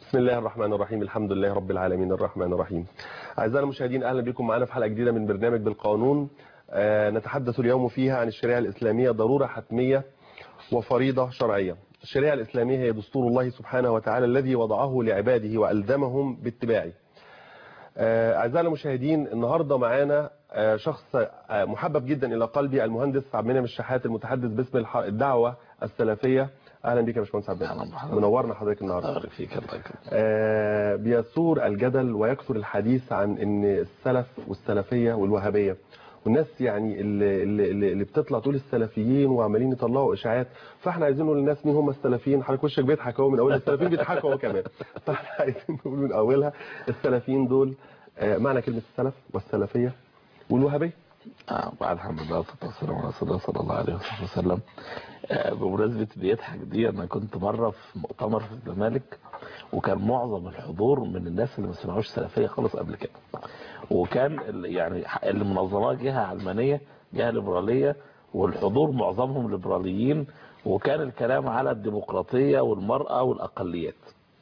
بسم الله الرحمن الرحيم الحمد لله رب العالمين الرحمن الرحيم أعزائنا المشاهدين أهلا بكم معنا في حلقة جديدة من برنامج بالقانون آه نتحدث اليوم فيها عن الشريعة الإسلامية ضرورة حتمية وفريضة شرعية الشريعة الإسلامية هي دستور الله سبحانه وتعالى الذي وضعه لعباده وألزمهم باتباعه آه أعزائنا المشاهدين النهاردة معانا آه شخص آه محبب جدا إلى قلبي المهندس عبد المنعم الشحات المتحدث باسم الدعوة السلفية اهلا بك يا باشمهندس عبد المنعم منورنا حضرتك النهارده بارك فيك الله يكرمك آه بيثور الجدل ويكثر الحديث عن ان السلف والسلفيه والوهابيه والناس يعني اللي, اللي, اللي بتطلع تقول السلفيين وعمالين يطلعوا اشاعات فاحنا عايزين نقول للناس مين هم السلفيين حضرتك وشك بيضحك اهو من اول السلفيين بيضحكوا اهو كمان فاحنا عايزين نقول من اولها السلفيين دول آه معنى كلمه السلف والسلفيه والوهابيه آه بعد الحمد لله والصلاه والسلام على رسول الله صلى الله عليه وسلم آه بمناسبه بيضحك دي انا كنت مره في مؤتمر في الزمالك وكان معظم الحضور من الناس اللي ما سمعوش سلفيه خالص قبل كده وكان يعني المنظمات جهه علمانيه جهه ليبراليه والحضور معظمهم ليبراليين وكان الكلام على الديمقراطيه والمراه والاقليات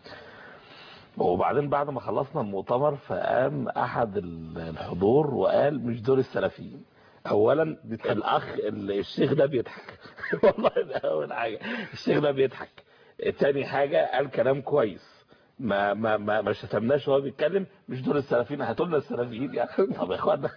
وبعدين بعد ما خلصنا المؤتمر فقام احد الحضور وقال مش دول السلفيين اولا الاخ الشيخ ده بيضحك والله ده اول حاجه الشيخ ده بيضحك تاني حاجه قال كلام كويس ما ما ما, ما شتمناش وهو بيتكلم مش دول السلفيين هاتوا لنا السلفيين يعني طب يا اخوانا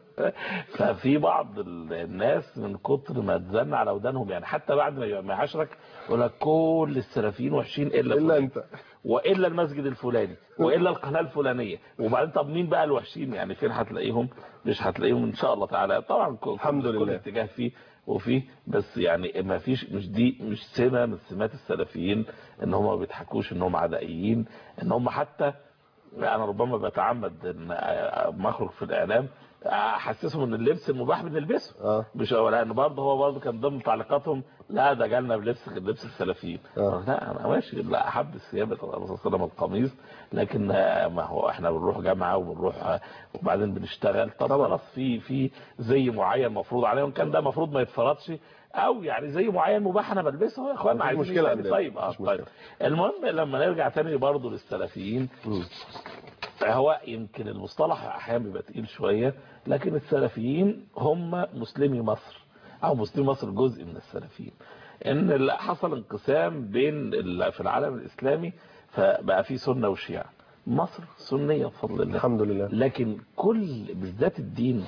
ففي بعض الناس من كتر ما اتزن على ودانهم يعني حتى بعد ما يعاشرك يقول لك كل السلفيين وحشين الا الا انت والا المسجد الفلاني والا القناه الفلانيه وبعدين طب مين بقى الوحشين يعني فين هتلاقيهم مش هتلاقيهم ان شاء الله تعالى طبعا الحمد لله كل اتجاه فيه وفيه بس يعني ما فيش مش دي مش سمه من سمات السلفيين ان هم ما بيضحكوش ان هم عدائيين ان هم حتى انا ربما بتعمد ان ما اخرج في الاعلام احسسهم ان اللبس المباح بنلبسه اه مش لان برضه هو برضه كان ضمن تعليقاتهم لا ده جالنا بلبس لبس السلفيين آه. لا انا ماشي لا احب الثياب الرسول صلى الله عليه وسلم القميص لكن ما هو احنا بنروح جامعه وبنروح وبعدين بنشتغل طب طبعا. خلاص في في زي معين مفروض عليه وان كان ده المفروض ما يتفرضش او يعني زي معين مباح انا بلبسه يا اخوانا مفيش عايزين مشكلة إيه؟ عندنا. طيب اه مفيش طيب مشكلة. المهم لما نرجع تاني برضه للسلفيين مم. هو يمكن المصطلح احيانا بيبقى تقيل شويه لكن السلفيين هم مسلمي مصر او مسلمي مصر جزء من السلفيين ان اللي حصل انقسام بين ال- في العالم الاسلامي فبقى في سنه وشيعه مصر سنيه بفضل الله الحمد لله لكن كل بالذات الدين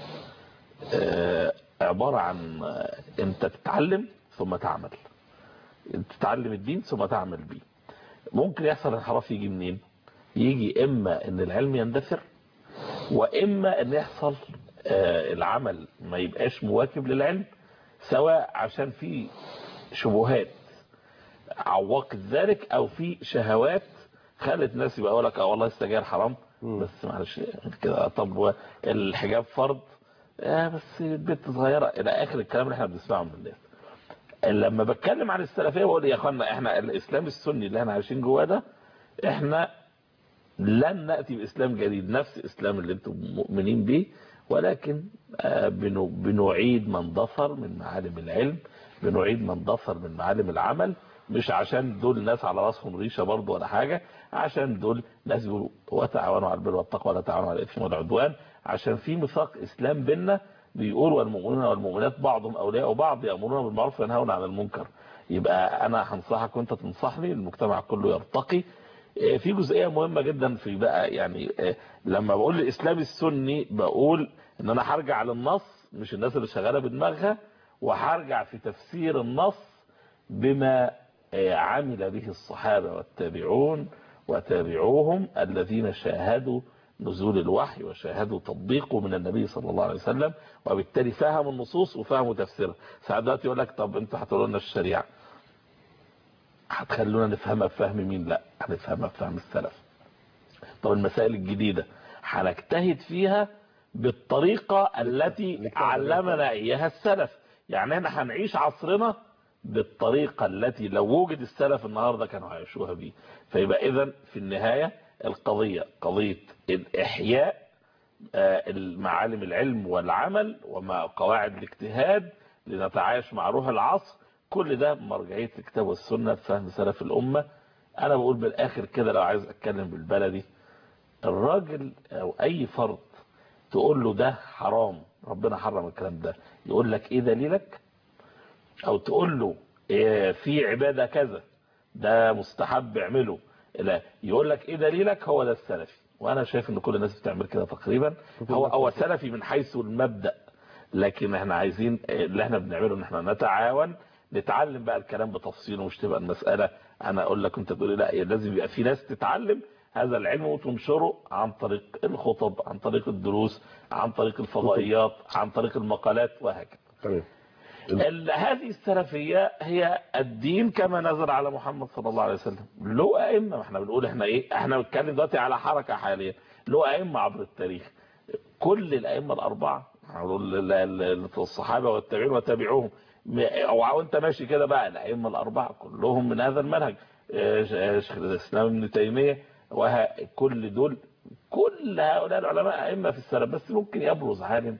آه، عباره عن آه، انت تتعلم ثم تعمل تتعلم الدين ثم تعمل بيه ممكن يحصل انحراف يجي منين يجي اما ان العلم يندثر واما ان يحصل آه، العمل ما يبقاش مواكب للعلم سواء عشان في شبهات عوقت ذلك او في شهوات خلت الناس يبقى يقول لك اه والله السجاير حرام مم. بس معلش كده طب الحجاب فرض آه بس البنت صغيره الى اخر الكلام اللي احنا بنسمعه من الناس لما بتكلم عن السلفيه بقول يا اخوانا احنا الاسلام السني اللي احنا عايشين جواه ده احنا لن ناتي باسلام جديد نفس الاسلام اللي انتم مؤمنين به ولكن آه، بنو- بنعيد ما اندثر من معالم العلم بنعيد ما اندثر من معالم العمل مش عشان دول ناس على راسهم ريشه برضه ولا حاجه عشان دول ناس بيقولوا وتعاونوا على البر والتقوى ولا تعاونوا على الاثم والعدوان عشان في ميثاق اسلام بينا بيقول والمؤمنون والمؤمنات بعضهم اولياء بعض يامرون بالمعروف وينهون عن المنكر يبقى انا هنصحك وانت تنصحني المجتمع كله يرتقي آه، في جزئيه مهمه جدا في بقى يعني آه، لما بقول الاسلام السني بقول ان انا هرجع للنص مش الناس اللي شغاله بدماغها وهرجع في تفسير النص بما آه، عمل به الصحابه والتابعون وتابعوهم الذين شاهدوا نزول الوحي وشاهدوا تطبيقه من النبي صلى الله عليه وسلم وبالتالي فهموا النصوص وفهموا تفسيرها ساعات دلوقتي يقول لك طب انتوا هتقولوا لنا الشريعه هتخلونا نفهمها بفهم مين لا هنفهمها بفهم السلف طب المسائل الجديدة هنجتهد فيها بالطريقة التي علمنا إياها السلف يعني احنا هنعيش عصرنا بالطريقة التي لو وجد السلف النهاردة كانوا هيعيشوها بيه فيبقى إذا في النهاية القضية قضية الإحياء آه، المعالم العلم والعمل وما قواعد الاجتهاد لنتعايش مع روح العصر كل ده مرجعية الكتاب والسنة فهم سلف الأمة انا بقول بالاخر كده لو عايز اتكلم بالبلدي الراجل او اي فرد تقول له ده حرام ربنا حرم الكلام ده يقول لك ايه دليلك او تقول له إيه في عبادة كذا ده مستحب اعمله لا يقول لك ايه دليلك هو ده السلفي وانا شايف ان كل الناس بتعمل كده تقريبا هو هو سلفي من حيث المبدأ لكن احنا عايزين اللي احنا بنعمله ان احنا نتعاون نتعلم بقى الكلام بتفصيله مش تبقى المسألة انا اقول لك انت تقول لا لازم يبقى في ناس تتعلم هذا العلم وتنشره عن طريق الخطب عن طريق الدروس عن طريق الفضائيات عن طريق المقالات وهكذا تمام ال- هذه السلفية هي الدين كما نزل على محمد صلى الله عليه وسلم له أئمة ما احنا بنقول احنا ايه احنا بنتكلم دلوقتي على حركة حالية له أئمة عبر التاريخ كل الأئمة الأربعة هنقول ال- ال- الصحابة والتابعين وتابعوهم م- او انت ماشي كده بقى الأئمة الأربعة كلهم من هذا المنهج آه، ش- شيخ الإسلام ابن تيمية وكل دول كل هؤلاء العلماء أئمة في السلف بس ممكن يبرز عالم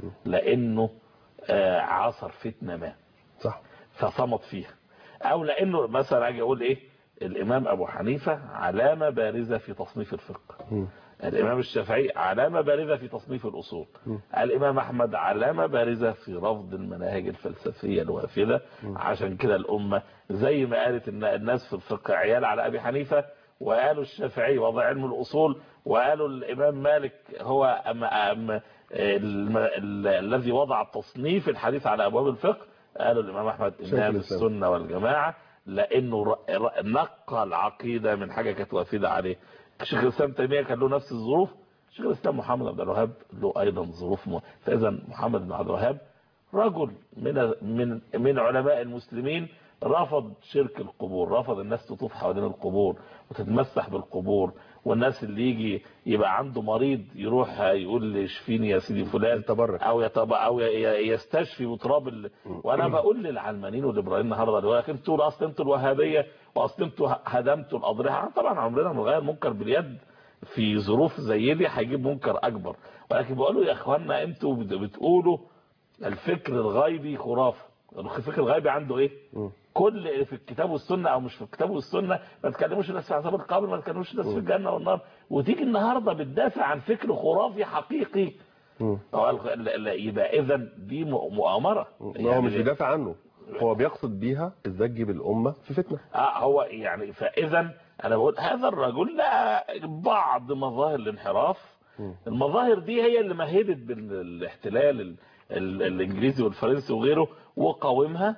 لأنه آه، عصر فتنة ما صح فصمت فيها او لانه مثلا اجي اقول ايه الامام ابو حنيفة علامة بارزة في تصنيف الفقه مم. الامام الشافعي علامة بارزة في تصنيف الاصول م. الامام احمد علامة بارزة في رفض المناهج الفلسفية الوافدة عشان كده الامة زي ما قالت ان الناس في الفقه عيال على ابي حنيفة وقالوا الشافعي وضع علم الاصول وقالوا الامام مالك هو أم أم الم- ال- الذي وضع تصنيف الحديث على ابواب الفقه قالوا الامام احمد شيخ امام الإسلام. السنه والجماعه لانه ر- ر- نقى العقيده من حاجه كانت وافده عليه شيخ الاسلام تيميه كان له نفس الظروف شيخ الاسلام محمد عبد الوهاب له ايضا ظروف م... فاذا محمد بن عبد الوهاب رجل من من من علماء المسلمين رفض شرك القبور رفض الناس تطوف حوالين القبور وتتمسح بالقبور والناس اللي يجي يبقى عنده مريض يروح يقول لي اشفيني يا سيدي فلان يتبرك. او يتب... او ي- ي- يستشفي بتراب ال... وانا بقول للعلمانيين والليبراليين النهارده اللي هو لكن انتوا اصل انتوا الوهابيه واصل انتوا هدمتوا الاضرحه طبعا عمرنا ما نغير منكر باليد في ظروف زي دي هيجيب منكر اكبر ولكن بقولوا يا اخوانا انتوا بت- بتقولوا الفكر الغيبي خرافه الفكر الغيبي عنده ايه مم. كل في الكتاب والسنه او مش في الكتاب والسنه ما تكلموش الناس في عذاب القبر ما تكلموش الناس في الجنه والنار وتيجي النهارده بتدافع عن فكر خرافي حقيقي مم. هو ال- ال- ال- يبقى اذا دي م- مؤامره ما هو مش بيدافع عنه هو بيقصد بيها ازاي تجيب الامه في فتنه آه هو يعني فاذا انا بقول هذا الرجل لا بعض مظاهر الانحراف مم. المظاهر دي هي اللي مهدت بالاحتلال ال- ال- الانجليزي والفرنسي وغيره وقاومها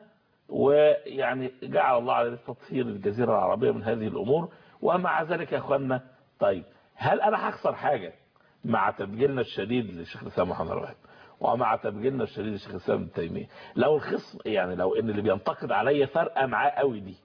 ويعني جعل الله على تطهير الجزيره العربيه من هذه الامور ومع ذلك يا اخوانا طيب هل انا هخسر حاجه مع تبجيلنا الشديد للشيخ الاسلام محمد الوهاب ومع تبجيلنا الشديد للشيخ الاسلام ابن تيميه لو الخصم يعني لو ان اللي بينتقد عليا فارقه معاه قوي دي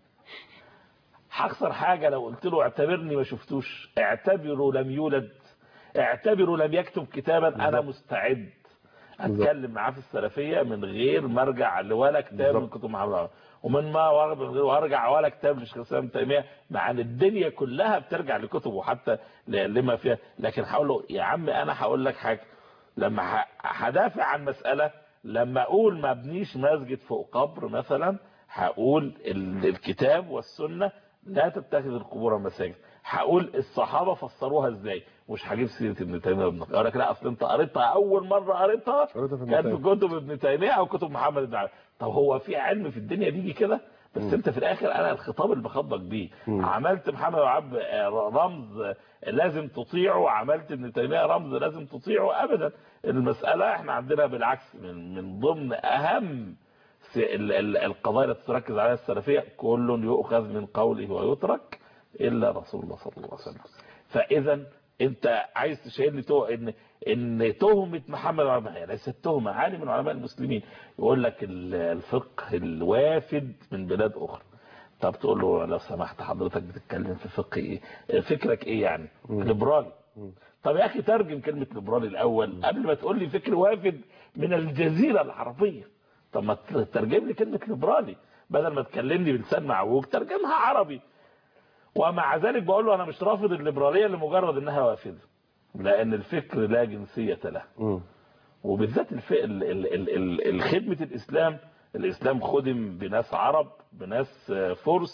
هخسر حاجه لو قلت له اعتبرني ما شفتوش اعتبره لم يولد اعتبره لم يكتب كتابا انا بالظبط. مستعد بالظبط. اتكلم معاه في السلفيه من غير ما ارجع لولا كتاب من بالظبط. كتب محمد عبد ومن ما ورد من غير وارجع ولا كتاب للشيخ الاسلام ابن تيميه مع ان الدنيا كلها بترجع لكتبه حتى ل- لما فيها لكن هقول له يا عم انا هقول لك حاجه لما ه- هدافع عن مساله لما اقول ما ابنيش مسجد فوق قبر مثلا هقول ال- الكتاب والسنه لا تتخذ القبور مساجد هقول الصحابه فسروها ازاي مش هجيب سيره ابن تيميه وابن القيم اقول لك لا اصل انت قريتها اول مره قريتها قريتها في ابن كانت في تيمية. كتب ابن تيميه او كتب محمد بن عبد طب هو في علم في الدنيا بيجي كده بس مم. انت في الاخر انا الخطاب اللي بخاطبك بيه مم. عملت محمد بن عبد رمز لازم تطيعه عملت ابن تيميه رمز لازم تطيعه ابدا المساله احنا عندنا بالعكس من من ضمن اهم س- ال- ال- القضايا التي تركز عليها السلفيه كل يؤخذ من قوله ويترك الا رسول الله صلى الله عليه وسلم فاذا انت عايز تشيلني تو ان ان تهمه محمد بن هي ليست تهمه عالم من علماء المسلمين يقول لك ال- الفقه الوافد من بلاد اخرى طب تقول له لو سمحت حضرتك بتتكلم في فقه ايه فكرك ايه يعني ليبرالي طب يا اخي ترجم كلمه ليبرالي الاول قبل ما تقول لي فكر وافد من الجزيره العربيه طب ما تترجم لي كلمه ليبرالي بدل ما تكلمني بلسان معوج ترجمها عربي ومع ذلك بقول له انا مش رافض الليبراليه لمجرد انها وافده لان الفكر لا جنسيه له مم. وبالذات الف... ال... ال... ال... ال... الخدمة الإسلام الإسلام خدم بناس عرب بناس آه، فرس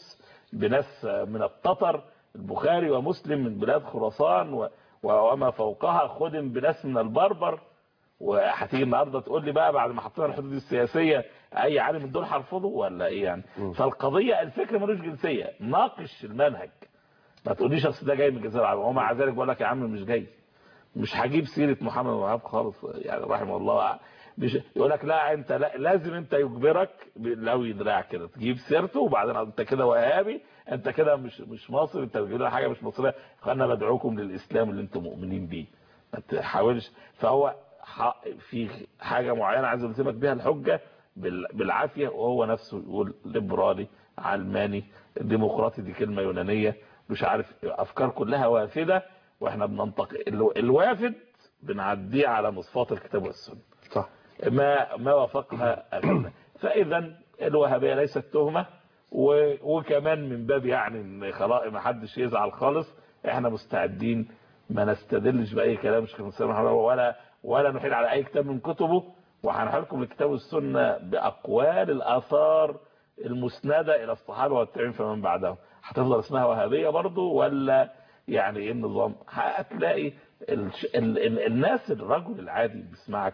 بناس من التتر البخاري ومسلم من بلاد خراسان و- وما فوقها خدم بناس من البربر وهتيجي النهارده تقول لي بقى بعد ما حطينا الحدود السياسيه اي عالم من دول هرفضه ولا ايه يعني فالقضيه الفكر ملوش جنسيه ناقش المنهج ما تقوليش اصل ده جاي من الجزيره العربيه ومع ذلك بقول لك يا عم مش جاي مش هجيب سيره محمد بن وهاب خالص يعني رحمه الله مش يقول لك لا انت لا لازم انت يجبرك لو دراع كده تجيب سيرته وبعدين انت كده وهابي انت كده مش مش مصري انت بتقول حاجه مش مصريه انا بدعوكم للاسلام اللي انتم مؤمنين بيه ما تحاولش فهو ح- في حاجه معينه عايز يلزمك بيها الحجه بال- بالعافيه وهو نفسه يقول ليبرالي علماني ديمقراطي دي كلمه يونانيه مش عارف افكار كلها وافده واحنا بننطق ال- الوافد بنعديه على مصفات الكتاب والسنه صح ما ما وافقها أبدا فاذا الوهابيه ليست تهمه و- وكمان من باب يعني ان خلاص ما حدش يزعل خالص احنا مستعدين ما نستدلش باي كلام شيخ الاسلام رحمه الله ولا ولا نحيل على اي كتاب من كتبه وهنحيل لكم الكتاب والسنه باقوال الاثار المسنده الى الصحابه والتابعين فمن بعدهم هتفضل اسمها وهابيه برضو ولا يعني ايه النظام هتلاقي الش- ال- ال- الناس الرجل العادي بيسمعك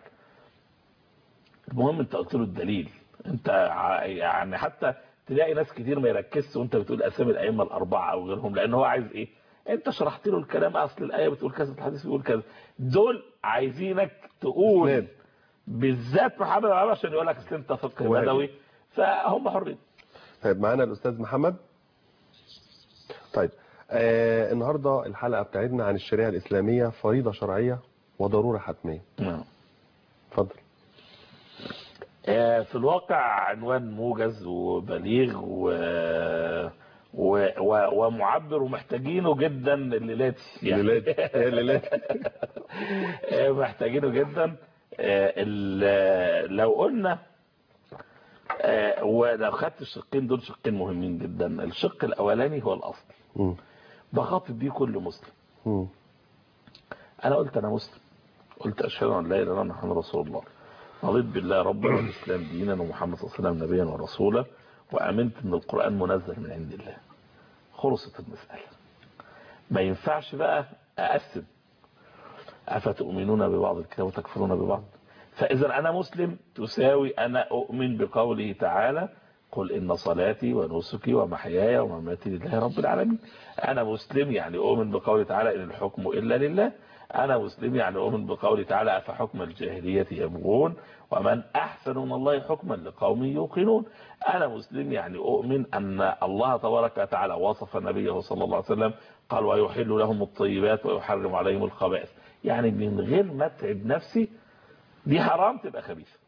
المهم انت قلت له الدليل انت ع- يعني حتى تلاقي ناس كتير ما يركزش وانت بتقول اسامي الائمه الاربعه او غيرهم لان هو عايز ايه انت شرحت له الكلام اصل الايه بتقول كذا الحديث بيقول كذا دول عايزينك تقول اسناد. بالذات محمد العربي عشان يقول لك اصل انت فقه واجب. بدوي فهم حرين طيب معانا الاستاذ محمد طيب آه النهارده الحلقه بتاعتنا عن الشريعه الاسلاميه فريضه شرعيه وضروره حتميه نعم اتفضل آه، في الواقع عنوان موجز وبليغ و... و... و... ومعبر ومحتاجينه جدا الليلات الليلات. هي الليلات. آه، محتاجينه جدا آه، ال- لو قلنا آه، ولو خدت الشقين دول شقين مهمين جدا الشق الاولاني هو الاصل مم. بخاطب بيه كل مسلم مم. انا قلت انا مسلم قلت اشهد ان لا اله الا الله محمد رسول الله رضيت بالله ربا والاسلام دينا ومحمد صلى الله عليه وسلم نبيا ورسولا وامنت ان القران منزل من عند الله خلصت المساله ما ينفعش بقى اقسم افتؤمنون ببعض الكتاب وتكفرون ببعض فاذا انا مسلم تساوي انا اؤمن بقوله تعالى قل ان صلاتي ونسكي ومحياي ومماتي لله رب العالمين انا مسلم يعني اؤمن بقوله تعالى ان الحكم الا لله انا مسلم يعني اؤمن بقوله تعالى افحكم الجاهليه يبغون ومن احسن من الله حكما لقوم يوقنون انا مسلم يعني اؤمن ان الله تبارك وتعالى وصف نبيه صلى الله عليه وسلم قال ويحل لهم الطيبات ويحرم عليهم الخبائث يعني من غير ما اتعب نفسي دي حرام تبقى خبيثه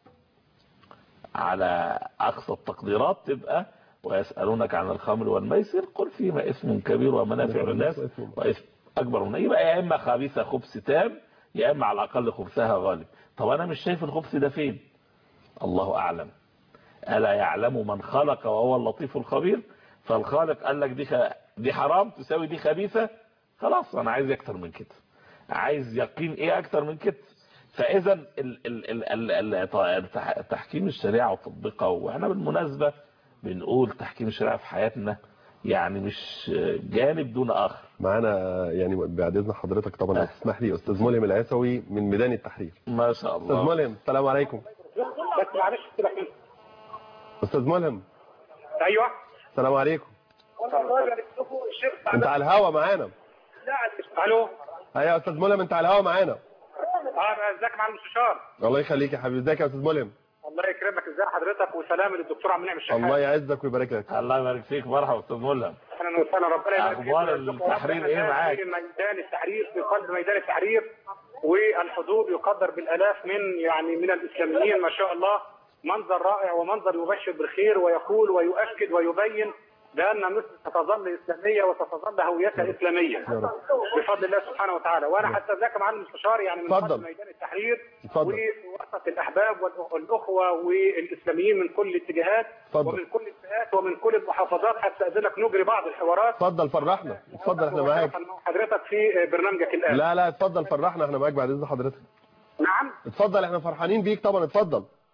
على اقصى التقديرات تبقى ويسالونك عن الخمر والميسر قل فيما اسم كبير ومنافع للناس واثم اكبر من يبقى يا اما خبيثه خبث تام يا اما على الاقل خبثها غالب طب انا مش شايف الخبث ده فين الله اعلم الا يعلم من خلق وهو اللطيف الخبير فالخالق قال لك دي خ... دي حرام تساوي دي خبيثه خلاص انا عايز اكتر من كده عايز يقين ايه اكتر من كده فاذا ال- ال- ال- ال- ال- تح- تحكيم الشريعه وتطبيقها واحنا بالمناسبه بنقول تحكيم الشريعه في حياتنا يعني مش جانب دون اخر معانا يعني بعد اذن حضرتك طبعا لو تسمح لي استاذ ملهم العيسوي من ميدان التحرير ما شاء استاذ الله ملهم السلام عليكم بس معلش كده كده. استاذ ملهم ايوه السلام عليكم الله يبارك لكم الشيخ انت على الهوا معانا الو ايوه يا استاذ ملهم انت على الهوا معانا اه ازيك مع المستشار الله يخليك يا حبيبي ازيك يا استاذ ملهم الله يكرمك ازي حضرتك وسلام للدكتور عبد المنعم الشحات الله يعزك ويبارك لك الله يبارك فيك مرحبا استاذ ملهم اهلا وسهلا ربنا يبارك فيك. أخبار التحرير إيه معاك؟ في ميدان التحرير في قلب ميدان التحرير والحضور يقدر بالالاف من يعني من الاسلاميين ما شاء الله منظر رائع ومنظر يبشر بالخير ويقول ويؤكد ويبين بان مصر ستظل اسلاميه وستظل هويتها اسلاميه رب. بفضل الله سبحانه وتعالى وانا حتى ذاك مع المستشار يعني من اتفضل. قلب ميدان التحرير اتفضل. ووسط الاحباب والأخ- والاخوه والاسلاميين من كل الاتجاهات اتفضل. ومن كل الفئات ومن كل المحافظات حتى اذنك نجري بعض الحوارات اتفضل فرحنا اتفضل احنا معاك وشرفاً مع حضرتك في برنامجك الان لا لا اتفضل فرحنا احنا معاك بعد اذن حضرتك نعم اتفضل احنا فرحانين بيك طبعا اتفضل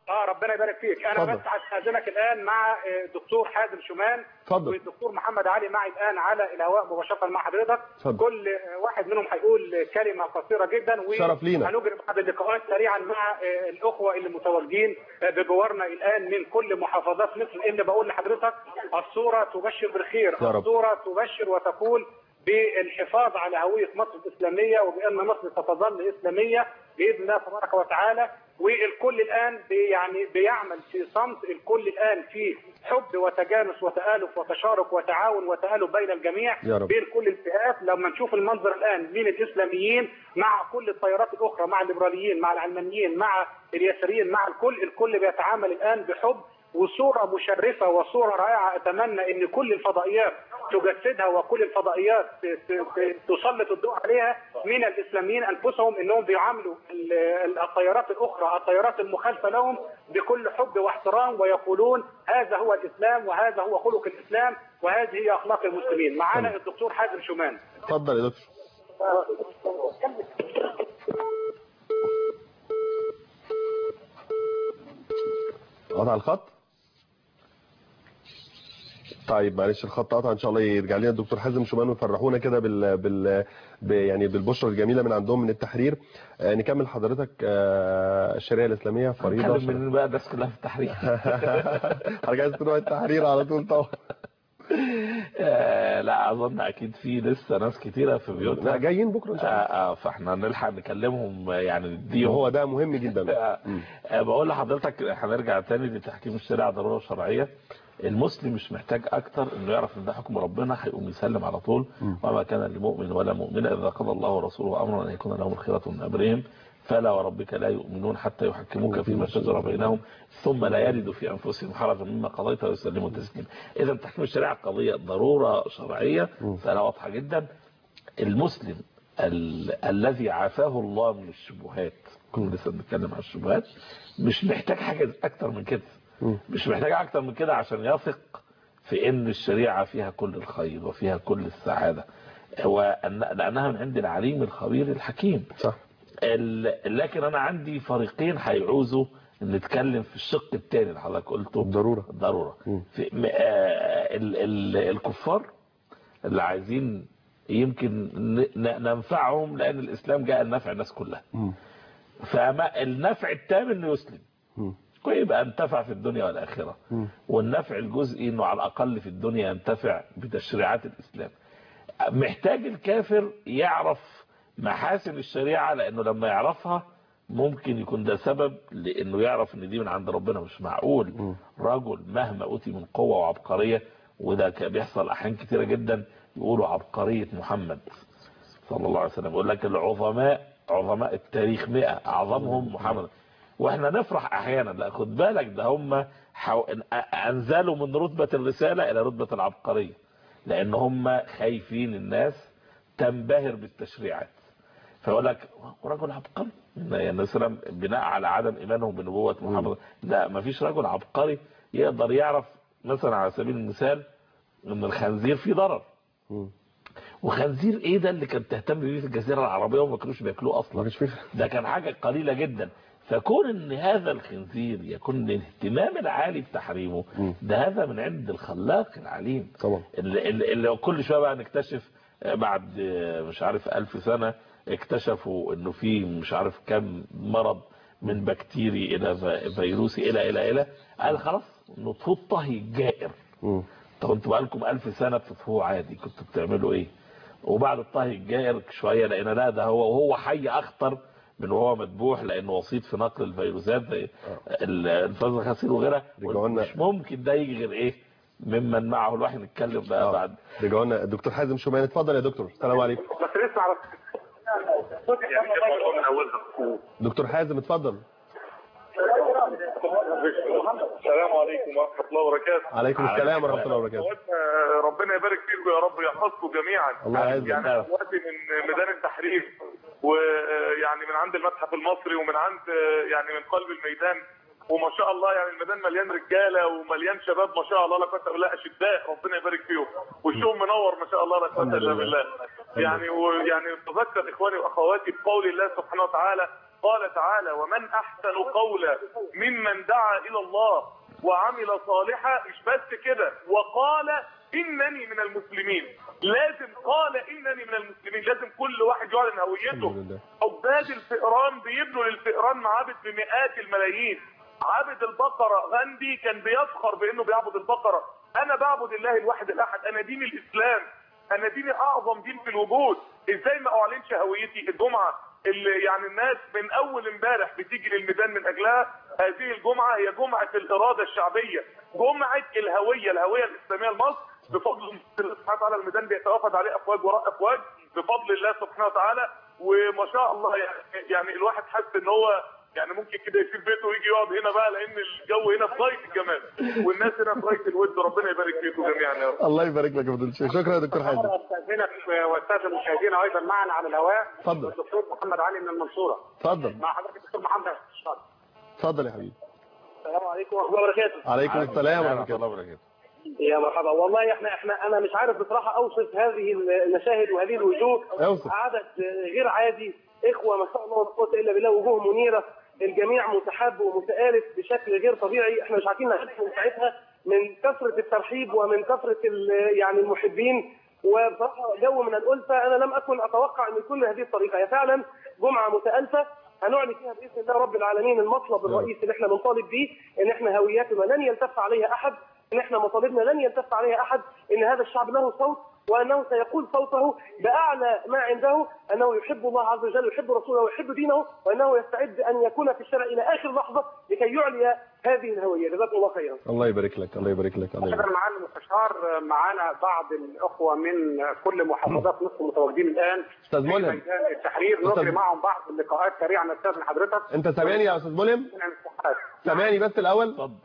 اه ربنا يبارك فيك انا اتفضل. بس هستاذنك الان مع آه، الدكتور حازم شومان اتفضل. والدكتور محمد علي معي الان على الهواء مباشره مع حضرتك اتفضل. كل آه، واحد منهم هيقول كلمه قصيره جدا شرف لينا. هنجري بعض اللقاءات سريعا مع آه، الاخوه اللي متواجدين آه، بجوارنا الان من كل محافظات مصر لان بقول لحضرتك الصوره تبشر بالخير يا رب. الصوره تبشر وتقول بالحفاظ على هويه مصر الاسلاميه وبان مصر ستظل اسلاميه باذن الله تبارك وتعالى والكل الان بي يعني بيعمل في صمت الكل الان في حب وتجانس وتالف وتشارك وتعاون وتالف بين الجميع يا رب. بين كل الفئات لما نشوف المنظر الان من الاسلاميين مع كل التيارات الاخرى مع الليبراليين مع العلمانيين مع اليساريين مع الكل الكل بيتعامل الان بحب وصوره مشرفه وصوره رائعه اتمنى ان كل الفضائيات تجسدها وكل الفضائيات ت- ت- ت- تسلط الضوء عليها من الاسلاميين انفسهم انهم بيعاملوا ال- ال- التيارات الاخرى التيارات المخالفه لهم بكل حب واحترام ويقولون هذا هو الاسلام وهذا هو خلق الاسلام وهذه هي اخلاق المسلمين معنا الدكتور حازم شومان اتفضل يا دكتور قطع الخط طيب معلش الخط قطع ان شاء الله يرجع لنا الدكتور حازم شومان ويفرحونا كده بال... بال... ب... يعني بالبشرى الجميله من عندهم من التحرير آه نكمل حضرتك آه الشريعه الاسلاميه فريضه نتكلم من بقى الناس كلها في التحرير حضرتك عايز تروح التحرير على طول طبعا آه، لا اظن اكيد في لسه ناس كتيره في لا بيوتنا جايين بكره ان آه، شاء الله آه، فاحنا نلحق نكلمهم آه، يعني نديهم هو ده مهم جدا آه، آه، بقول لحضرتك هنرجع تاني لتحكيم الشريعه ضروره شرعيه المسلم مش محتاج اكتر انه يعرف ان ده حكم ربنا هيقوم يسلم على طول وما كان لمؤمن ولا مؤمنه اذا قضى الله ورسوله امرا ان يكون لهم الخيره من امرهم فلا وربك لا يؤمنون حتى يحكموك فيما شجر بينهم ثم لا يجدوا في انفسهم حرجا مما قضيت ويسلموا تسليما اذا تحكيم الشريعه قضيه ضروره شرعيه مساله واضحه جدا المسلم ال الذي عافاه الله من الشبهات كنا لسه بنتكلم عن الشبهات مش محتاج حاجه اكتر من كده مش محتاج اكتر من كده عشان يثق في ان الشريعه فيها كل الخير وفيها كل السعاده وأن لانها من عند العليم الخبير الحكيم صح ال- لكن انا عندي فريقين هيعوزوا نتكلم في الشق الثاني اللي حضرتك قلته ضرورة. ضروره في م- آه، ال- ال- الكفار اللي عايزين يمكن ن- ن- ننفعهم لان الاسلام جاء لنفع الناس كلها فالنفع التام انه يسلم ويبقى انتفع في الدنيا والاخره والنفع الجزئي انه على الاقل في الدنيا ينتفع بتشريعات الاسلام محتاج الكافر يعرف محاسن الشريعه لانه لما يعرفها ممكن يكون ده سبب لانه يعرف ان دي من عند ربنا مش معقول رجل مهما اوتي من قوه وعبقريه وده كان بيحصل احيان كتيره جدا يقولوا عبقريه محمد صلى الله عليه وسلم يقول لك العظماء عظماء التاريخ 100 اعظمهم محمد واحنا نفرح احيانا لا خد بالك ده هم حو... انزلوا من رتبه الرساله الى رتبه العبقريه لان هم خايفين الناس تنبهر بالتشريعات فيقول لك رجل عبقري يعني مثلا بناء على عدم ايمانهم بنبوه محمد لا ما فيش رجل عبقري يقدر يعرف مثلا على سبيل المثال ان الخنزير فيه ضرر وخنزير ايه ده اللي كانت تهتم بيه في الجزيره العربيه وما كانوش بياكلوه ما اصلا كانش فيه ده كان حاجه قليله جدا فكون ان هذا الخنزير يكون الاهتمام العالي بتحريمه ده هذا من عند الخلاق العليم طبعا. اللي, اللي اللي كل شويه بقى نكتشف بعد مش عارف ألف سنة اكتشفوا انه في مش عارف كم مرض من بكتيري الى في- فيروسي الى الى الى قال خلاص نطفوه الطهي الجائر مم. طب انتوا بقالكم ألف سنة بتطفوه عادي كنتوا بتعملوا ايه وبعد الطهي الجائر شوية لقينا لا ده هو وهو حي اخطر من وهو مذبوح لانه وسيط في نقل الفيروسات زي ال- الانفلونزا الخنازير وغيرها رجعوا لنا- مش ممكن ده يجي غير ايه ممن معه الواحد نتكلم بقى آه. بعد رجعوا لنا الدكتور حازم شومان اتفضل يا دكتور السلام عليكم بس لسه على دكتور حازم اتفضل السلام عليكم ورحمة الله وبركاته عليكم السلام ورحمه الله وبركاته أخواتنا ربنا يبارك فيكم يا رب ويحفظكم جميعا الله يعزك. يعني اخواتي من ميدان التحرير ويعني من عند المتحف المصري ومن عند يعني من قلب الميدان وما شاء الله يعني الميدان مليان رجاله ومليان شباب ما شاء الله لا قوه الا بالله اشداء ربنا يبارك فيهم وشهم منور ما شاء الله لا قوه الحمد الا لله. بالله يعني ويعني تذكر اخواني واخواتي بقول الله سبحانه وتعالى قال تعالى ومن احسن قولا ممن دعا الى الله وعمل صالحا مش بس كده وقال انني من المسلمين لازم قال انني من المسلمين لازم كل واحد يعلن هويته الحمد لله. عباد الفئران بيبنوا للفئران معابد بمئات الملايين عابد البقرة غاندي كان بيفخر بانه بيعبد البقرة انا بعبد الله الواحد الاحد انا دين الاسلام انا ديني اعظم دين في الوجود ازاي ما اعلنش هويتي الجمعة اللي يعني الناس من اول امبارح بتيجي للميدان من اجلها هذه الجمعة هي جمعة الارادة الشعبية جمعة الهوية الهوية الاسلامية لمصر بفضل الله سبحانه وتعالى الميدان بيتوافد عليه افواج وراء افواج بفضل الله سبحانه وتعالى وما شاء الله يعني, يعني الواحد حس ان هو يعني ممكن كده يسيب بيته ويجي يقعد هنا بقى لان الجو هنا في غايه الجمال والناس هنا في غايه الود ربنا يبارك فيكم جميعا يا رب الله يبارك لك يا فضيله الشيخ شكرا يا دكتور حازم استاذنك واستاذن المشاهدين ايضا معنا على الهواء اتفضل. الدكتور محمد علي من المنصوره اتفضل مع حضرتك الدكتور محمد اتفضل يا حبيبي السلام عليكم ورحمه الله وبركاته عليكم السلام ورحمه الله الله وبركاته يا مرحبا والله احنا احنا انا مش عارف بصراحه اوصف هذه المشاهد وهذه الوجوه اوصف. عدد غير عادي اخوه ما شاء الله ولا قوه الا بالله وجوه منيره الجميع متحاب ومتآلف بشكل غير طبيعي احنا مش عارفين نعرف من ساعتها من كثره الترحيب ومن كثره ال- يعني المحبين وبصراحه جو من الالفه انا لم اكن اتوقع ان يكون بهذه الطريقه هي فعلا جمعه متالفه هنعلن فيها باذن الله رب العالمين المطلب الرئيسي اللي احنا بنطالب بيه ان احنا هوياتنا لن يلتف عليها احد ان احنا مطالبنا لن يلتف عليها احد ان هذا الشعب له صوت وانه سيقول صوته باعلى ما عنده انه يحب الله عز وجل ويحب رسوله ويحب دينه وانه يستعد ان يكون في الشارع الى اخر لحظه لكي يعلي هذه الهويه جزاكم الله خيرا. الله يبارك لك الله يبارك لك الله يبارك شكرا لك. معالي المستشار معانا بعض الاخوه من كل محافظات مصر متواجدين الان أستاذ في ملهم. ميدان التحرير أستاذ- نجري معهم بعض اللقاءات سريعا نستاذن حضرتك انت سامعني يا استاذ ملهم من المساحات. سامعني بس الاول اتفضل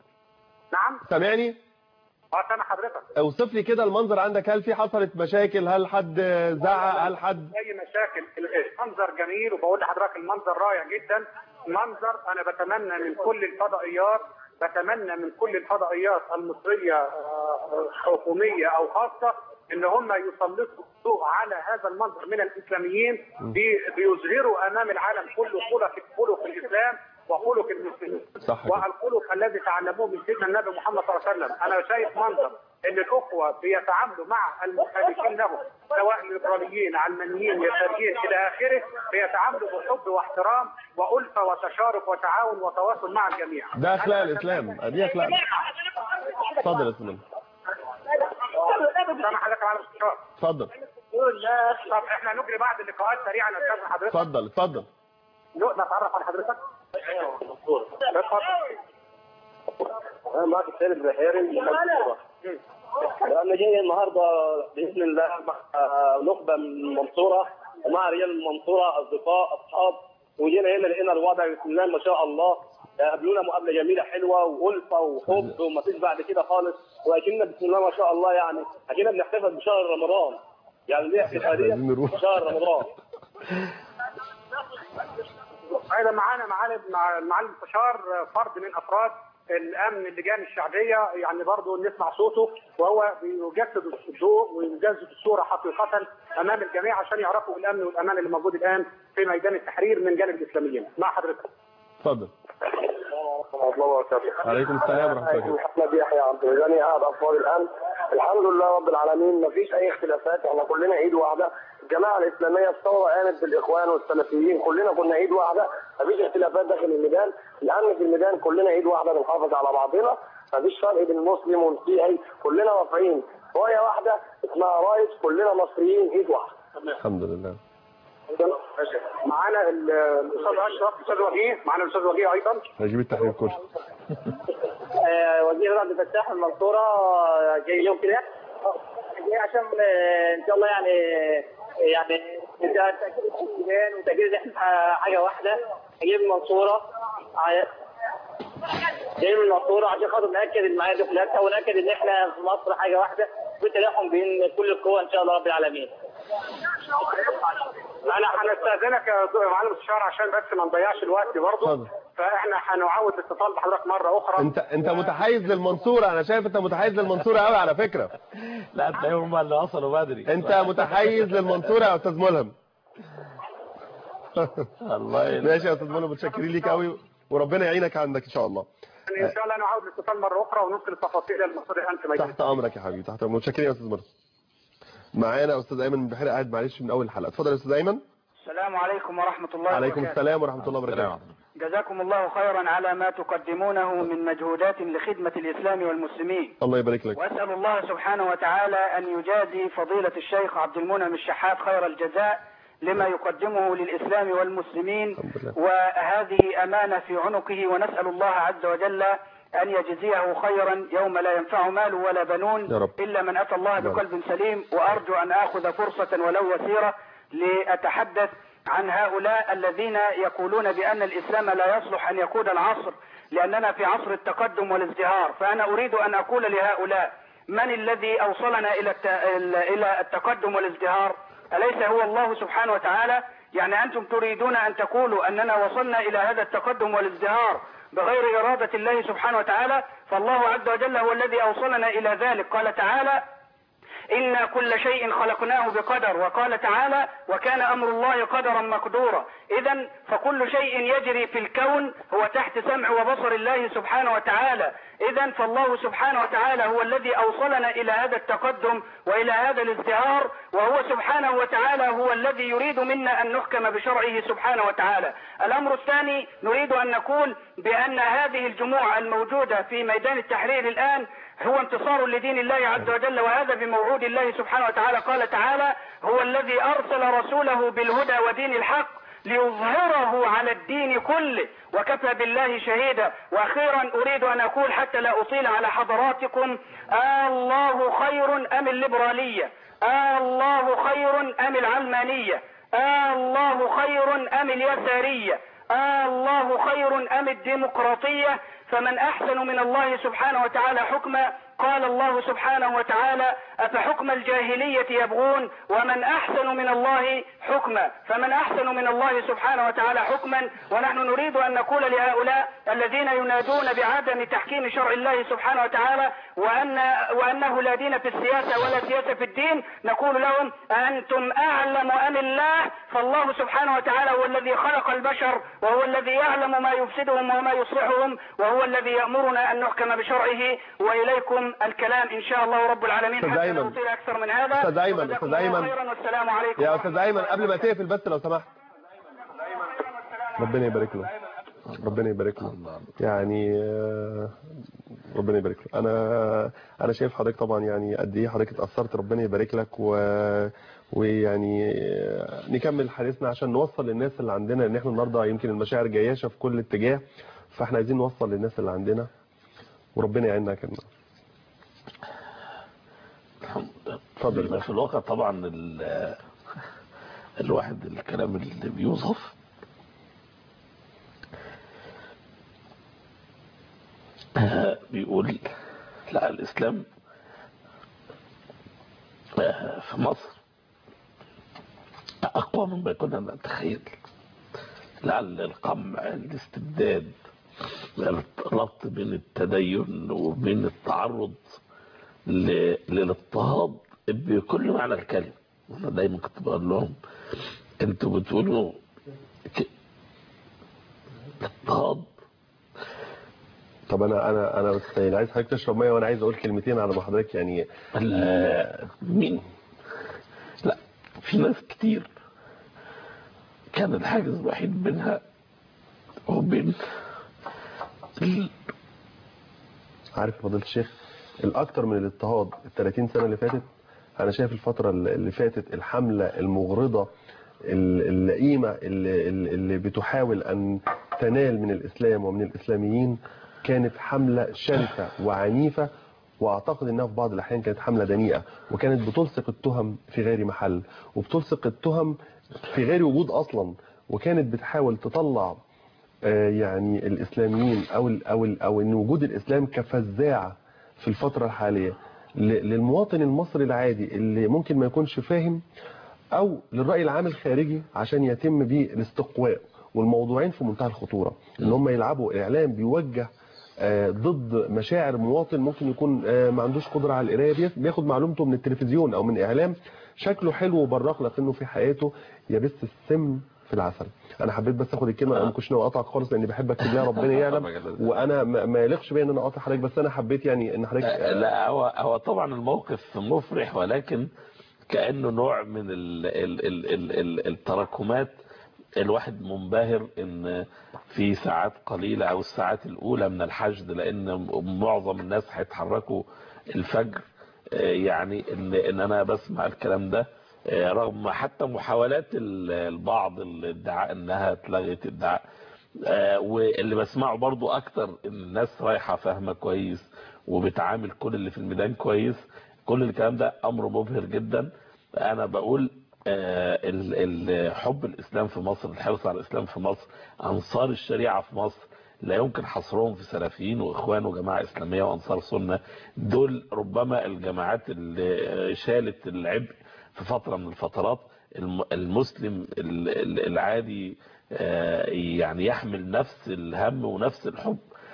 نعم سامعني اه سامع حضرتك اوصف لي كده المنظر عندك هل في حصلت مشاكل هل حد زعق هل حد اي مشاكل المنظر جميل وبقول لحضرتك المنظر رائع جدا منظر انا بتمنى من كل الفضائيات بتمنى من كل الفضائيات المصريه آه، حكوميه او خاصه ان هم يسلطوا الضوء على هذا المنظر من الاسلاميين بي- بيظهروا امام العالم كله خلق خلق الاسلام وخلق المسلمين صح كده. والخلق الذي تعلموه من سيدنا النبي محمد صلى الله عليه وسلم انا شايف منظر ان الاخوه بيتعاملوا مع المخالفين لهم سواء الليبراليين علمانيين يساريين الى اخره بيتعاملوا بحب واحترام والفه وتشارك وتعاون وتواصل مع الجميع ده اخلاق أنا الاسلام دي اخلاق اتفضل يا استاذ ملهم سامع حضرتك على الاستشار اتفضل طب احنا نجري بعض اللقاءات سريعا استاذ حضرتك اتفضل اتفضل نقدر نتعرف على حضرتك اتفضل انا معك السيد البحيري انا جاي النهارده باذن الله مع نخبه من المنصوره ومع رجال المنصوره اصدقاء اصحاب وجينا هنا لقينا الوضع بسم الله ما شاء الله قابلونا مقابله جميله حلوه والفه وحب وما فيش بعد كده خالص واكلنا بسم الله ما شاء الله يعني اكلنا بنحتفل بشهر رمضان يعني دي احتفاليه عايزين نروح. بشهر رمضان ايضا معانا معالم مع المعالم المستشار فرد من افراد الامن اللجان الشعبيه يعني برضه نسمع صوته وهو بيجسد الضوء ويجسد الصوره حقيقه امام الجميع عشان يعرفوا الامن والامان اللي موجود الان في ميدان التحرير من جانب الاسلاميين مع حضرتك اتفضل ورحمه الله وبركاته عليكم السلام ورحمه الله وبركاته محمد يحيى عبد الغني قاعد افراد الامن الحمد لله رب العالمين مفيش اي اختلافات احنا كلنا ايد واحده الجماعه الاسلاميه الثوره قامت بالاخوان والسلفيين كلنا كنا ايد واحده مفيش اختلافات داخل الميدان الامن في الميدان كلنا ايد واحده بنحافظ على بعضنا مفيش فرق بين المسلم والمسيحي كلنا رافعين رايه واحده اسمها رايه كلنا مصريين ايد واحده الحمد لله معانا ال- الاستاذ اشرف الاستاذ وجيه معانا الاستاذ وجيه ايضا نجيب التحرير كله وزير عبد الفتاح المنصورة آه، جاي اليوم كده آه، جاي عشان آه، ان شاء الله يعني يعني ده تأكيد السودان وتأكيد احنا حاجة واحدة جاي من المنصورة ع- جاي من المنصورة عشان خاطر نأكد المعايير دي كلها ونأكد ان احنا في مصر حاجة واحدة بالتلاحم بين كل القوى ان شاء الله رب العالمين. انا هنستاذنك يا دو- معالم المستشار عشان بس ما نضيعش الوقت برضه اتفضل. فاحنا هنعود الاتصال بحضرتك مره اخرى انت انت متحيز للمنصوره انا شايف انت متحيز للمنصوره قوي على فكره لا تلاقيهم هم اللي وصلوا بدري انت متحيز للمنصوره يا استاذ ملهم الله ماشي يا استاذ منى متشكرين ليك قوي وربنا يعينك عندك ان شاء الله يعني ان شاء الله نعود الاتصال مره اخرى وننقل التفاصيل للمصدر انت مجلس تحت امرك يا حبيبي تحت امرك متشكرين يا استاذ منى معانا استاذ ايمن من بحيره قاعد معلش من اول الحلقه اتفضل يا استاذ ايمن السلام عليكم ورحمة الله عليكم وبركاته السلام ورحمه الله وبركاته السلام جزاكم الله خيرا على ما تقدمونه من مجهودات لخدمة الإسلام والمسلمين الله يبارك لك وأسأل الله سبحانه وتعالى أن يجازي فضيلة الشيخ عبد المنعم الشحات خير الجزاء لما يقدمه للإسلام والمسلمين الحمد لله. وهذه أمانة في عنقه ونسأل الله عز وجل أن يجزيه خيرا يوم لا ينفع مال ولا بنون يا رب. إلا من أتى الله يا رب. بقلب سليم وأرجو أن آخذ فرصة ولو يسيرة لأتحدث عن هؤلاء الذين يقولون بأن الإسلام لا يصلح أن يقود العصر لأننا في عصر التقدم والازدهار فأنا أريد أن أقول لهؤلاء من الذي أوصلنا إلى الت- إلى التقدم والازدهار أليس هو الله سبحانه وتعالى يعني أنتم تريدون أن تقولوا أننا وصلنا إلى هذا التقدم والازدهار بغير إرادة الله سبحانه وتعالى فالله عز وجل هو الذي أوصلنا إلى ذلك قال تعالى إنا كل شيء خلقناه بقدر وقال تعالى وكان أمر الله قدرا مقدورا إذا فكل شيء يجري في الكون هو تحت سمع وبصر الله سبحانه وتعالى إذا فالله سبحانه وتعالى هو الذي أوصلنا إلى هذا التقدم وإلى هذا الازدهار وهو سبحانه وتعالى هو الذي يريد منا أن نحكم بشرعه سبحانه وتعالى الأمر الثاني نريد أن نقول بأن هذه الجموع الموجودة في ميدان التحرير الآن هو انتصار لدين الله عز وجل وهذا بموعود الله سبحانه وتعالى قال تعالى هو الذي أرسل رسوله بالهدى ودين الحق ليظهره على الدين كله وكفى بالله شهيدا واخيرا اريد ان اقول حتى لا اطيل على حضراتكم آه الله خير ام الليبراليه آه الله خير ام العلمانيه آه الله خير ام اليساريه آه الله خير ام الديمقراطيه فمن احسن من الله سبحانه وتعالى حكما قال الله سبحانه وتعالى أفحكم الجاهلية يبغون ومن أحسن من الله حكما فمن أحسن من الله سبحانه وتعالى حكما ونحن نريد أن نقول لهؤلاء الذين ينادون بعدم تحكيم شرع الله سبحانه وتعالى وأن وأنه لا دين في السياسة ولا سياسة في الدين نقول لهم أنتم أعلم أم الله فالله سبحانه وتعالى هو الذي خلق البشر وهو الذي يعلم ما يفسدهم وما يصلحهم وهو الذي يأمرنا أن نحكم بشرعه وإليكم الكلام إن شاء الله رب العالمين أستاذ حتى أيمن. لا نطيل أكثر من هذا أستاذ أيمن، وجزاكم أستاذ الله أيمن. خيرا والسلام عليكم يا ورحمة استاذ ايمن الله قبل ما وبركاته. تقفل بس لو سمحت ربنا يبارك له ربنا يبارك له يعني آه، ربنا يبارك له انا انا شايف حضرتك طبعا يعني قد ايه حضرتك اتاثرت ربنا يبارك لك و ويعني آه، نكمل حديثنا عشان نوصل للناس اللي عندنا ان احنا النهارده يمكن المشاعر جياشه في كل اتجاه فاحنا عايزين نوصل للناس اللي عندنا وربنا يعيننا يا كريم اتفضل. اتفضل في الواقع طبعا ال- الواحد الكلام اللي بيوصف آه، بيقول لا الإسلام آه، في مصر أقوى مما كنا نتخيل لعل القمع الاستبداد الربط بين التدين وبين التعرض ل- للاضطهاد بكل معنى الكلمة أنا دايما كنت بقول لهم انتوا بتقولوا ك- اضطهاد طب انا انا انا بس يعني عايز حضرتك تشرب ميه وانا عايز اقول كلمتين على ما حضرتك يعني ال- مين لا في ناس كتير كان الحاجز الوحيد بينها وبين ال- عارف يا فضيله الشيخ الاكتر من الاضطهاد ال 30 سنه اللي فاتت انا شايف الفتره اللي فاتت الحمله المغرضه ال- اللئيمه اللي, اللي بتحاول ان تنال من الاسلام ومن الاسلاميين كانت حمله شرسه وعنيفه واعتقد انها في بعض الاحيان كانت حمله دنيئه وكانت بتلصق التهم في غير محل وبتلصق التهم في غير وجود اصلا وكانت بتحاول تطلع آه، يعني الاسلاميين او ال او ال او ان وجود الاسلام كفزاعه في الفتره الحاليه ل- للمواطن المصري العادي اللي ممكن ما يكونش فاهم او للراي العام الخارجي عشان يتم بيه الاستقواء والموضوعين في منتهى الخطوره ان هم يلعبوا اعلام بيوجه آه، ضد مشاعر مواطن ممكن يكون آه، ما عندوش قدره على القرايه بيف- بياخد معلومته من التلفزيون او من اعلام شكله حلو وبراق لكنه في حياته يبث السم في العسل انا حبيت بس اخد الكلمه انا ما كنتش ناوي اقطعك خالص لاني بحبك بالله ربنا يعلم وانا ما ما يليقش بيا ان انا اقاطع حضرتك بس انا حبيت يعني ان حضرتك لا هو هو طبعا الموقف مفرح ولكن كانه نوع من ال ال ال ال ال التراكمات الواحد منبهر ان في ساعات قليله او الساعات الاولى من الحشد لان معظم الناس هيتحركوا الفجر آه، يعني ان ان انا بسمع الكلام ده آه، رغم حتى محاولات ال- البعض الادعاء انها اتلغت ادعاء آه، واللي بسمعه برضو اكتر ان الناس رايحه فاهمه كويس وبتعامل كل اللي في الميدان كويس كل الكلام ده امر مبهر جدا انا بقول آه، ال- ال- حب الاسلام في مصر الحرص على الاسلام في مصر انصار الشريعه في مصر لا يمكن حصرهم في سلفيين واخوان وجماعه اسلاميه وانصار سنه دول ربما الجماعات اللي شالت العبء في فتره من الفترات الم- المسلم ال- ال- العادي آه، يعني يحمل نفس الهم ونفس الحب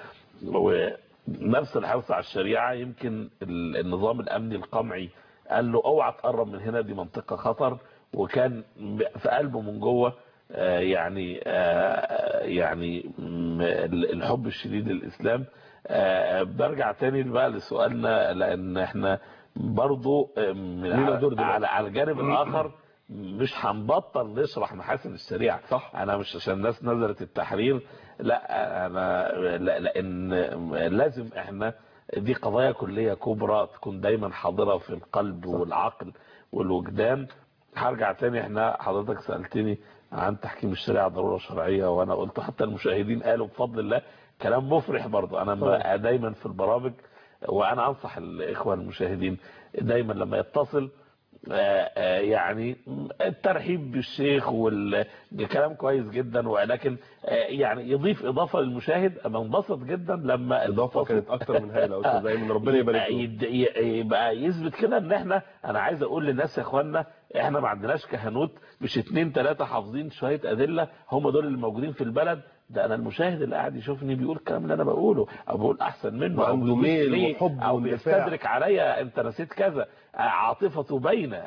ونفس الحرص على الشريعه يمكن ال- النظام الامني القمعي قال له اوعى تقرب من هنا دي منطقه خطر وكان في قلبه من جوه آه، يعني آه، يعني م- الحب الشديد للاسلام آه، برجع تاني بقى لسؤالنا لان احنا برضو آه، من لينا دور دلوقتي. على على الجانب الاخر مش هنبطل نشرح محاسن الشريعه صح. انا مش عشان الناس نزلت التحرير لا انا لا لان لازم احنا دي قضايا كليه كبرى تكون دايما حاضره في القلب والعقل والوجدان هرجع تاني احنا حضرتك سالتني عن تحكيم الشريعه ضروره شرعيه وانا قلت حتى المشاهدين قالوا بفضل الله كلام مفرح برضه انا ما- دايما في البرامج وانا انصح الاخوه المشاهدين دايما لما يتصل آه، آه، يعني الترحيب بالشيخ والكلام كويس جدا ولكن آه، يعني يضيف اضافه للمشاهد انا انبسط جدا لما الاضافه المتصل- كانت اكتر من هائله يا استاذ ايمن ربنا يبارك يبقى, له يد- ي- يبقى يثبت كده ان احنا انا عايز اقول للناس يا اخوانا احنا ما عندناش كهنوت مش اتنين تلاتة حافظين شوية ادلة هم دول اللي موجودين في البلد ده انا المشاهد اللي قاعد يشوفني بيقول الكلام اللي انا بقوله او بقول احسن منه او وعنده بيضيف ميل ليه، وحب او واندفاع. بيستدرك عليا انت نسيت كذا عاطفته باينه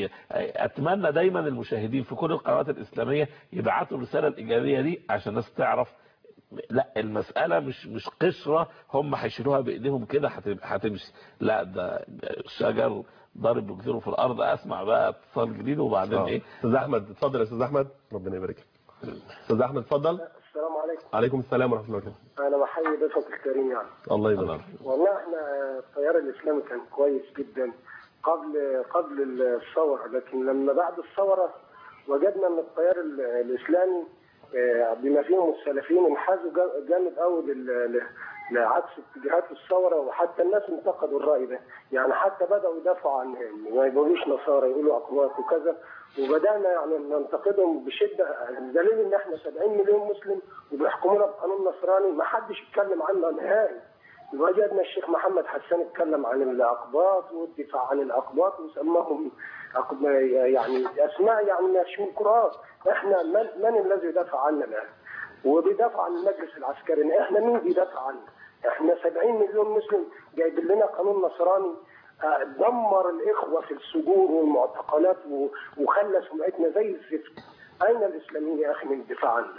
اتمنى دايما المشاهدين في كل القنوات الاسلاميه يبعتوا الرساله الايجابيه دي عشان الناس تعرف لا المسألة مش مش قشرة هم هيشيلوها بإيديهم كده هتب- هتمشي لا ده شجر ضارب بجذوره في الأرض أسمع بقى اتصال جديد وبعدين آه. إيه استاذ احمد اتفضل يا استاذ احمد ربنا يبارك لك استاذ احمد اتفضل السلام عليكم عليكم السلام ورحمه الله وبركاته انا بحيي ضيفك الكريم يعني الله يبارك والله احنا التيار الاسلامي كان كويس جدا قبل قبل الثوره لكن لما بعد الثوره وجدنا ان التيار ال- الاسلامي آه، بما فيهم السلفيين انحازوا جا- جامد قوي لل- ل- لعكس اتجاهات الثوره وحتى الناس انتقدوا الراي ده يعني حتى بداوا يدافعوا عن ما يقولوش نصارى يقولوا اقوات وكذا وبدانا يعني ننتقدهم بشده الدليل ان احنا 70 مليون مسلم وبيحكمونا بقانون نصراني ما حدش يتكلم عنه نهائي وجدنا الشيخ محمد حسان اتكلم عن الاقباط والدفاع عن الاقباط وسماهم أقب- يعني اسماء يعني مش من القران احنا من, من الذي يدافع عنا الان؟ وبيدافع عن المجلس العسكري احنا مين بيدافع عنا؟ احنا 70 مليون مسلم جايبين لنا قانون نصراني آه، دمر الاخوه في السجون والمعتقلات و- وخلى سمعتنا زي الزفت اين الاسلاميين يا اخي من الدفاع عنا؟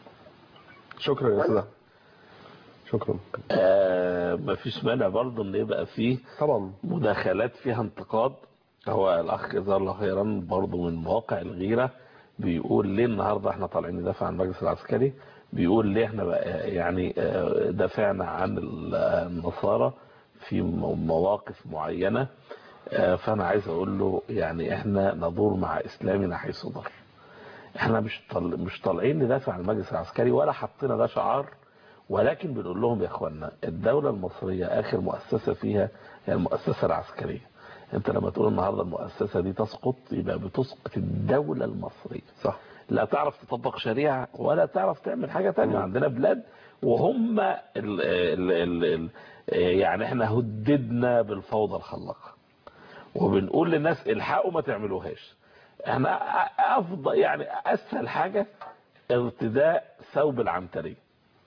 شكرا يا استاذ احمد شكرا آه مفيش مانع برضه إن يبقى فيه طبعا مداخلات فيها انتقاد هو الأخ جزاه الله خيرا برضه من مواقع الغيرة بيقول ليه النهاردة احنا طالعين ندافع عن المجلس العسكري بيقول ليه احنا بقى يعني آه، دافعنا عن ال- النصارى في م- مواقف معينة آه، فأنا عايز أقول له يعني احنا ندور مع إسلامنا حيث ضر احنا مش طل... مش طالعين ندافع عن المجلس العسكري ولا حطينا ده شعار ولكن بنقول لهم يا اخوانا الدولة المصرية اخر مؤسسة فيها هي المؤسسة العسكرية انت لما تقول النهاردة المؤسسة دي تسقط يبقى بتسقط الدولة المصرية صح لا تعرف تطبق شريعة ولا تعرف تعمل حاجة تانية عندنا بلاد وهم ال ال ال ال يعني احنا هددنا بالفوضى الخلاقة وبنقول للناس الحقوا ما تعملوهاش احنا افضل يعني اسهل حاجة ارتداء ثوب العنترية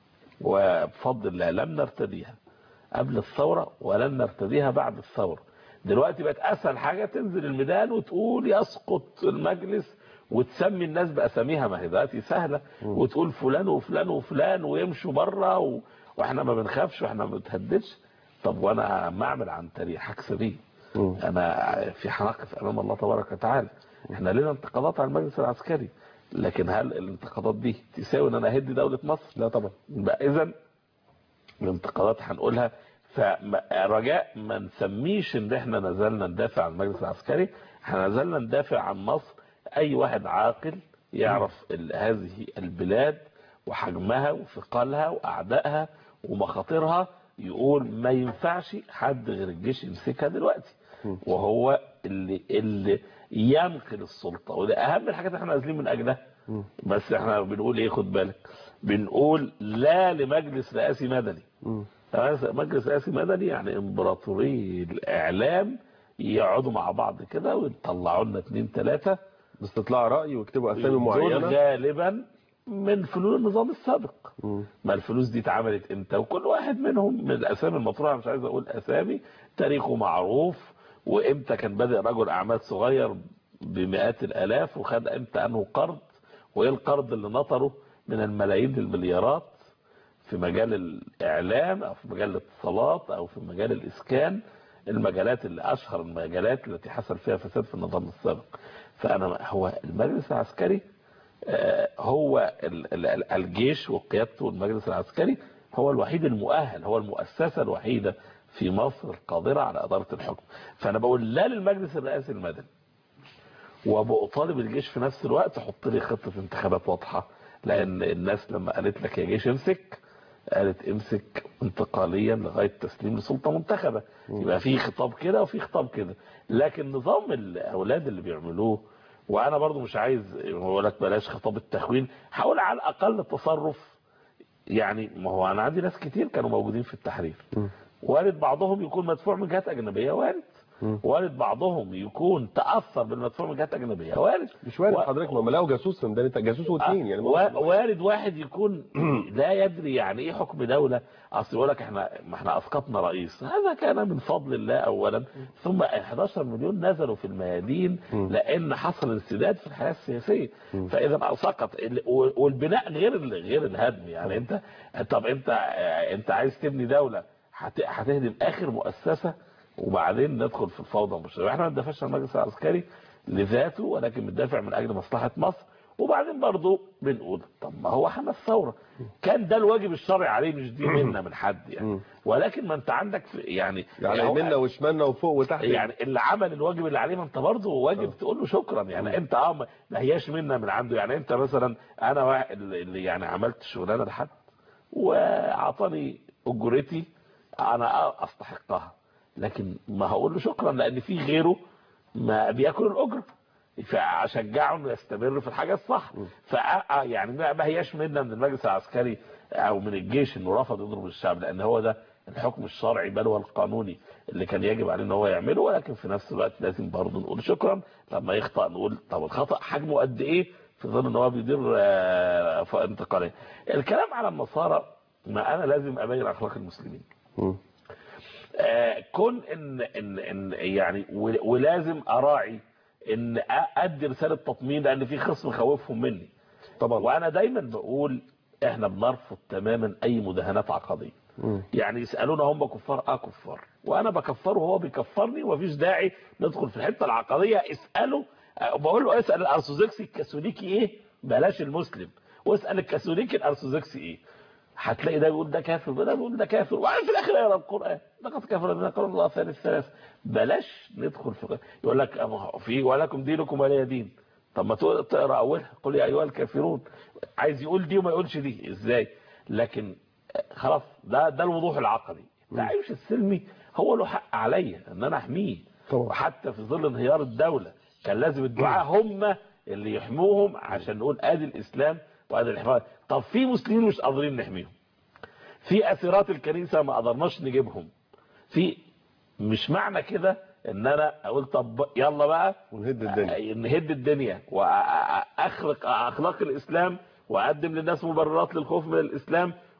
وبفضل الله لم نرتديها قبل الثورة ولن نرتديها بعد الثورة دلوقتي بقت اسهل حاجه تنزل الميدان وتقول يسقط المجلس وتسمي الناس باساميها ما هي دلوقتي سهله وتقول فلان وفلان وفلان ويمشوا بره و... واحنا ما بنخافش واحنا ما بنتهددش طب وانا ما اعمل عن تاريخ هكسب ايه؟ انا في هنقف امام الله تبارك وتعالى احنا لنا انتقادات على المجلس العسكري لكن هل الانتقادات دي تساوي ان انا اهد دوله مصر؟ لا طبعا يبقى اذا الانتقادات هنقولها فرجاء ما نسميش ان احنا نزلنا ندافع عن المجلس العسكري احنا نزلنا ندافع عن مصر اي واحد عاقل يعرف ال- هذه البلاد وحجمها وثقلها واعدائها ومخاطرها يقول ما ينفعش حد غير الجيش يمسكها دلوقتي وهو اللي اللي ينقل السلطه وده اهم الحاجات اللي احنا نازلين من اجلها بس احنا بنقول ايه خد بالك بنقول لا لمجلس رئاسي مدني مجلس رئاسي مدني يعني امبراطوري الاعلام يقعدوا مع بعض كده ويطلعوا لنا اتنين تلاته باستطلاع رأي ويكتبوا أسامي دول معينة غالبا من فلول النظام السابق مم. ما الفلوس دي اتعملت امتى وكل واحد منهم من الاسامي المطروحه مش عايز اقول اسامي تاريخه معروف وامتى كان بادئ رجل اعمال صغير بمئات الالاف وخد امتى انه قرض وايه القرض اللي نطره من الملايين للمليارات في مجال الاعلام او في مجال الاتصالات او في مجال الاسكان المجالات اللي اشهر المجالات التي حصل فيها فساد في النظام السابق فانا هو المجلس العسكري آه، هو ال- ال- ال- الجيش وقيادته والمجلس العسكري هو الوحيد المؤهل هو المؤسسة الوحيدة في مصر القادرة على إدارة الحكم فأنا بقول لا للمجلس الرئاسي المدني وبطالب الجيش في نفس الوقت حط لي خطة انتخابات واضحة لأن الناس لما قالت لك يا جيش امسك قالت امسك انتقاليا لغاية تسليم لسلطة منتخبة يبقى في خطاب كده وفي خطاب كده لكن نظام الأولاد اللي بيعملوه وانا برضو مش عايز اقول لك بلاش خطاب التخوين حاول على الاقل التصرف يعني ما هو انا عندي ناس كتير كانوا موجودين في التحرير وارد بعضهم يكون مدفوع من جهات اجنبيه وارد وارد بعضهم يكون تاثر بالمدفوع من جهات اجنبيه وارد مش وارد و- حضرتك ما هم لقوا جاسوس في ميدان جاسوس واثنين يعني ما وا- هو- وارد واحد يكون لا يدري يعني ايه حكم دولة اصل يقول لك احنا ما احنا اسقطنا رئيس هذا كان من فضل الله اولا ثم 11 مليون نزلوا في الميادين لان حصل انسداد في الحياة السياسية فاذا سقط ال- والبناء غير ال- غير الهدم يعني انت طب انت انت عايز تبني دولة هت- هتهدم اخر مؤسسة وبعدين ندخل في الفوضى والمشروع احنا ما بندافعش عن المجلس العسكري لذاته ولكن بندافع من اجل مصلحة مصر وبعدين برضو بنقول طب ما هو حماس ثوره كان ده الواجب الشرعي عليه مش دي منا من حد يعني ولكن ما انت عندك في يعني يعني هو- يمنا وشمالنا وفوق وتحت يعني اللي عمل الواجب اللي عليه ما انت برضه واجب تقول له شكرا يعني انت اه ما- ما هياش منا من عنده يعني انت مثلا انا واحد اللي يعني عملت شغلانه لحد واعطاني اجرتي انا استحقها لكن ما هقول له شكرا لان في غيره ما بياكل الاجره فاشجعه انه يستمر في الحاجه الصح ف يعني ما ما هياش منا من المجلس العسكري او من الجيش انه رفض يضرب الشعب لان هو ده الحكم الشرعي بل والقانوني اللي كان يجب عليه ان هو يعمله ولكن في نفس الوقت لازم برضه نقول شكرا لما يخطا نقول طب الخطا حجمه قد ايه في ظل ان هو بيدير آه، ف- انتقاليه الكلام على النصارى ما انا لازم ابين اخلاق المسلمين مم. آه، كون ان ان ان يعني ول- ولازم اراعي ان أ- ادي رساله تطمين لان في خصم خوفهم مني طبعا وانا دايما بقول احنا بنرفض تماما اي مداهنات عقديه مم. يعني يسالونا هم كفار اه كفار وانا بكفره وهو بيكفرني ومفيش داعي ندخل في الحته العقديه اساله آه، بقول له اسال الارثوذكسي الكاثوليكي ايه بلاش المسلم واسال الكاثوليكي الارثوذكسي ايه هتلاقي ده يقول ده كافر وده يقول ده كافر وبعدين في الاخر يقرا القران لقد كفر الذين قالوا الله ثالث ثلاث بلاش ندخل في يقول لك أما في ولكم دينكم ولي دين طب ما تقرا تقرا اولها قل يا ايها الكافرون عايز يقول دي وما يقولش دي ازاي لكن خلاص ده ده الوضوح العقلي التعايش السلمي هو له حق عليا ان انا احميه طبعا. وحتى في ظل انهيار الدوله كان لازم الدعاء هم اللي يحموهم عشان نقول ادي الاسلام وادي الحفاظ طب في مسلمين مش قادرين نحميهم في اسيرات الكنيسه ما قدرناش نجيبهم في مش معنى كده ان انا اقول طب يلا بقى ونهد الدنيا نهد الدنيا واخلق اخلاق الاسلام واقدم للناس مبررات للخوف من الاسلام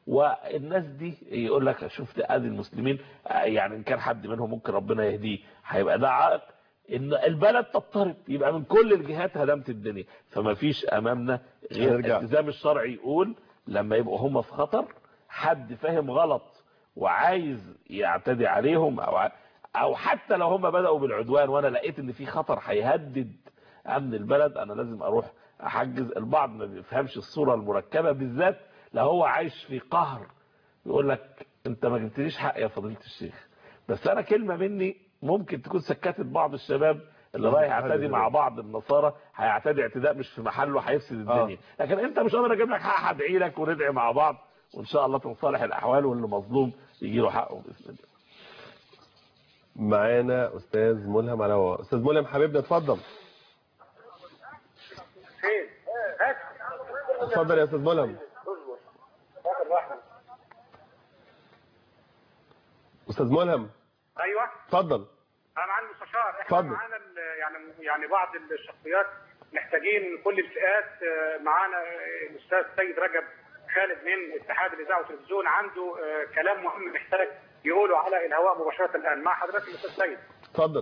والناس دي يقول لك شفت ادي المسلمين آه، يعني ان كان حد منهم ممكن ربنا يهديه هيبقى ده عائق ان البلد تضطرب يبقى من كل الجهات هدمت الدنيا فما فيش امامنا غير هنرجع. الالتزام الشرعي يقول لما يبقوا هم في خطر حد فاهم غلط وعايز يعتدي عليهم او ع- او حتى لو هم بداوا بالعدوان وانا لقيت ان في خطر هيهدد امن البلد انا لازم اروح احجز البعض ما بيفهمش الصوره المركبه بالذات لو هو عايش في قهر يقول لك انت ما جبتليش حق يا فضيله الشيخ بس انا كلمه مني ممكن تكون سكتت بعض الشباب اللي رايح يعتدي مع بعض النصارى هيعتدي اعتداء مش في محله هيفسد الدنيا لكن انت مش قادر اجيب لك حق هدعي لك وندعي مع بعض وان شاء الله تنصلح الاحوال واللي مظلوم يجي له حقه باذن الله معانا استاذ ملهم على هو استاذ ملهم حبيبنا اتفضل فين؟ هات اتفضل يا استاذ ملهم اخر واحد استاذ ملهم ايوه اتفضل انا معانا المستشار احنا اتفضل. معانا ال- يعني يعني بعض الشخصيات محتاجين من كل الفئات آه، معانا آه، الاستاذ سيد رجب خالد من اتحاد الاذاعه والتلفزيون عنده آه، كلام مهم محتاج يقوله على الهواء مباشره الان مع حضرتك الاستاذ سيد اتفضل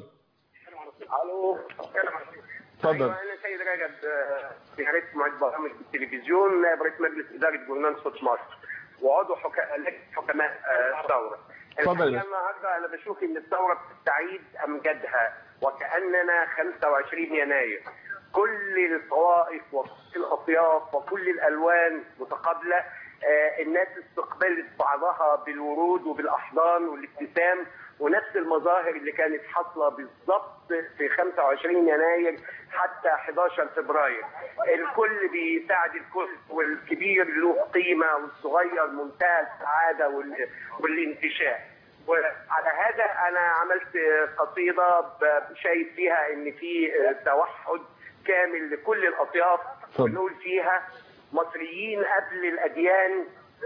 الو اتكلم على الشيخ. اتفضل ايوه انا سيد رجب آه، في رئيس مجموعه برامج التلفزيون نائب رئيس مجلس اداره جورنال صوت مصر وعضو حكا- لجنه حكماء آه، الثوره. اتفضل يا الحقيقة النهارده انا بشوف ان الثوره بتستعيد امجادها وكاننا 25 يناير. كل الطوائف وكل الاطياف وكل الالوان متقابله آه، الناس استقبلت بعضها بالورود وبالاحضان والابتسام ونفس المظاهر اللي كانت حاصله بالظبط في 25 يناير حتى 11 فبراير الكل بيساعد الكل والكبير له قيمه والصغير منتهى السعاده وال- والانتشاء وعلى هذا انا عملت قصيده ب- شايف فيها ان في توحد كامل لكل الاطياف اتفضل. بنقول فيها مصريين قبل الاديان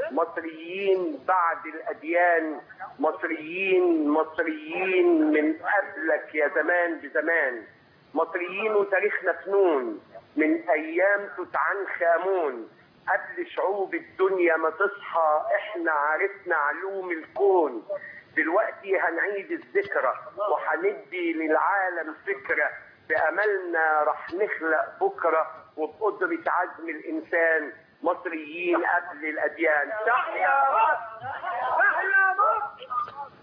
مصريين بعد الاديان مصريين مصريين من قبلك يا زمان بزمان مصريين وتاريخنا فنون من ايام توت عنخ امون قبل شعوب الدنيا ما تصحى احنا عرفنا علوم الكون دلوقتي هنعيد الذكرى وهندي للعالم فكره باملنا رح نخلق بكره وبقدره عزم الانسان مصريين قبل الاديان تحيا مصر تحيا مصر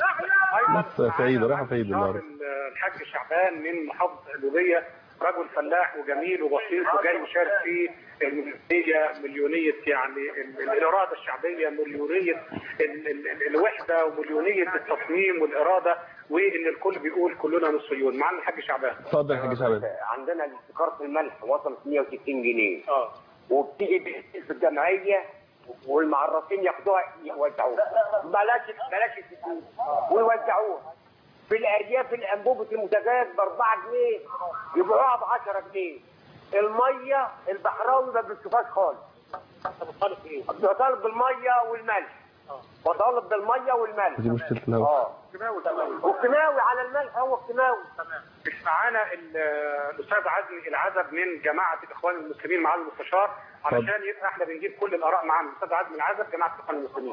تحيا بس سعيد رايحه سعيد النهارده الحاج شعبان من محافظه القلوبيه رجل فلاح وجميل وبسيط وجاي مشارك في المليونيه مليونيه يعني ال- الاراده الشعبيه مليونيه ال- ال- ال- الوحده ومليونيه التصميم والاراده وان الكل بيقول كلنا مصريون معنا الحاج شعبان اتفضل يا حاج شعبان عندنا الاستقرار الملح وصلت 160 جنيه اه وبتيجي بتقفل في الجمعيه والمعرفين ياخدوها يوزعوها بلاش بلاش السكوت ويوزعوها في الارياف الانبوبه المتجاز ب 4 جنيه يبيعوها ب 10 جنيه الميه البحراوي ما بتشوفهاش خالص بتطالب ايه؟ بطالب بالميه والملح بطالب بالميه والملح دي مشكله الهواء اه والكيماوي على الملح هو الكيماوي مش معانا ال- الاستاذ عزمي العزب من جماعه الاخوان المسلمين معالي المستشار علشان يبقى احنا بنجيب كل الاراء معانا الاستاذ عزمي العزب جماعه الاخوان المسلمين.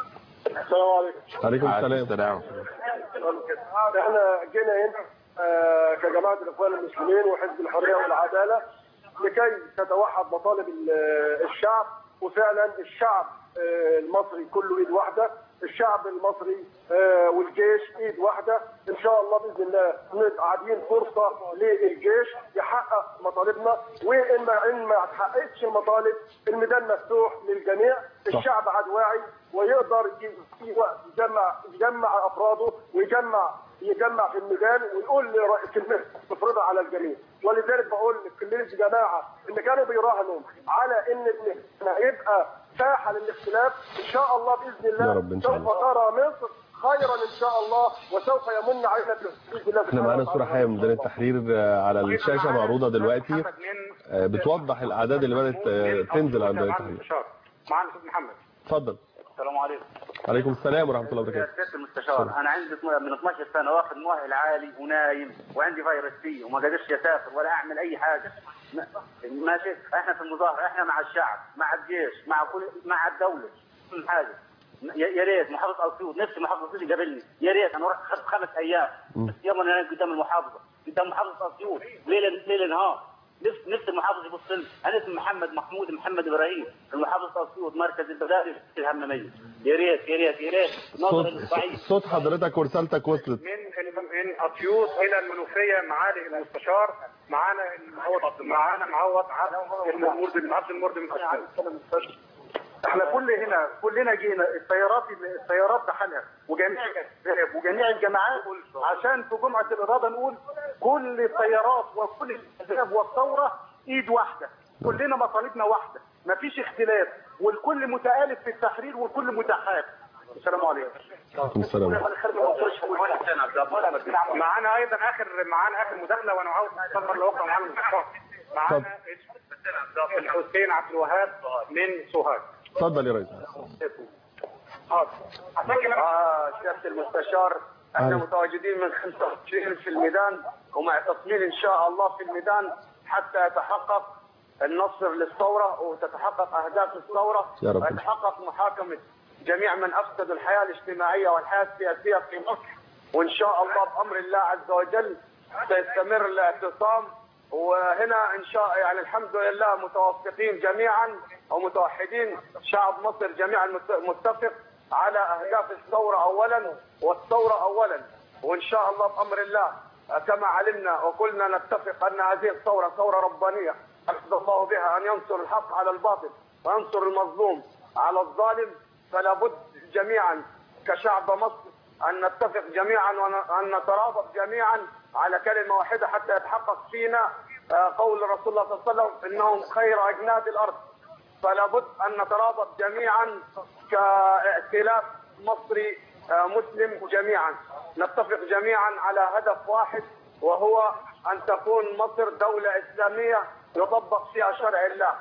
السلام عليكم. عليكم عليكم السلام السلام احنا جينا هنا آه، كجماعه الاخوان المسلمين وحزب الحريه والعداله لكي تتوحد مطالب ال- الشعب وفعلا الشعب آه، المصري كله ايد واحده الشعب المصري آه، والجيش ايد واحده ان شاء الله باذن الله نبقى عادين فرصه للجيش يحقق مطالبنا وان ما ان ما تحققش المطالب الميدان مفتوح للجميع الشعب عاد واعي ويقدر ي- في وقت يجمع يجمع افراده ويجمع يجمع في الميدان ويقول لرئيس كلمه تفرضها على الجميع ولذلك بقول لكل جماعه ان كانوا بيراهنوا على ان إن هيبقى ساحه للاختلاف ان شاء الله باذن الله يا رب إن شاء الله. سوف ترى مصر خيرا ان شاء الله وسوف يمن علينا باذن الله احنا معانا صوره حيه من ميدان التحرير آه، على الشاشه معروضه دلوقتي محمد من آه، بتوضح الاعداد اللي بدات آه، تنزل على ميدان معالي التحرير المستشار. معانا الاستاذ محمد. اتفضل السلام عليكم عليكم السلام ورحمه الله وبركاته سياده المستشار انا عندي من 12 سنه واخد مؤهل عالي ونايم وعندي فيروس سي وما قدرش اسافر ولا اعمل اي حاجه ما- ماشي احنا في المظاهره احنا مع الشعب مع الجيش مع كل مع الدوله كل حاجه يا يا ريت محافظ اسيوط نفسي محافظ اسيوط يقابلني يا ريت انا رحت خدت خمس ايام بس يوم انا هناك قدام المحافظه قدام محافظه اسيوط ليله ليله نهار نفس نفس المحافظ يبص لي انا اسمي محمد محمود محمد ابراهيم المحافظ اسيوط مركز البدائل في الهماميه يا ريت يا ريت يا ريت نظرا صوت للضعيف صوت حضرتك ورسالتك وصلت من من اسيوط الى المنوفيه معالي المستشار معانا المعوض معانا معوض عبد المرد عبد المرد من اسيوط احنا كل هنا كلنا جينا السيارات السيارات بحالها وجميع الاحزاب وجميع الجماعات عشان في جمعه الاراده نقول كل السيارات وكل الاحزاب والثوره ايد واحده كلنا مطالبنا واحده مفيش اختلاف والكل متآلف في التحرير والكل متحاب السلام عليكم السلام معانا ايضا اخر معانا اخر مداخله وانا عاوز اتفضل لوقت معانا المستشار معانا الحسين عبد الوهاب من سوهاج اتفضل يا ريس اه سياده المستشار احنا أهلا. متواجدين من 25 في الميدان ومعتصمين ان شاء الله في الميدان حتى يتحقق النصر للثوره وتتحقق اهداف الثوره يا رب. ويتحقق محاكمه جميع من افسدوا الحياه الاجتماعيه والحياه السياسيه في مصر وان شاء الله بامر الله عز وجل سيستمر الاعتصام وهنا ان شاء يعني الحمد لله متوافقين جميعا ومتوحدين شعب مصر جميعا مت- متفق على اهداف الثوره اولا والثوره اولا وان شاء الله بامر الله كما علمنا وكلنا نتفق ان هذه الثوره ثوره ربانيه اقصد الله بها ان ينصر الحق على الباطل وينصر المظلوم على الظالم فلا بد جميعا كشعب مصر ان نتفق جميعا وان نترابط جميعا على كلمه واحده حتى يتحقق فينا آه، قول رسول الله صلى الله عليه وسلم انهم خير اجناد الارض فلا بد ان نترابط جميعا كائتلاف مصري آه، مسلم جميعا نتفق جميعا على هدف واحد وهو ان تكون مصر دوله اسلاميه يطبق فيها شرع الله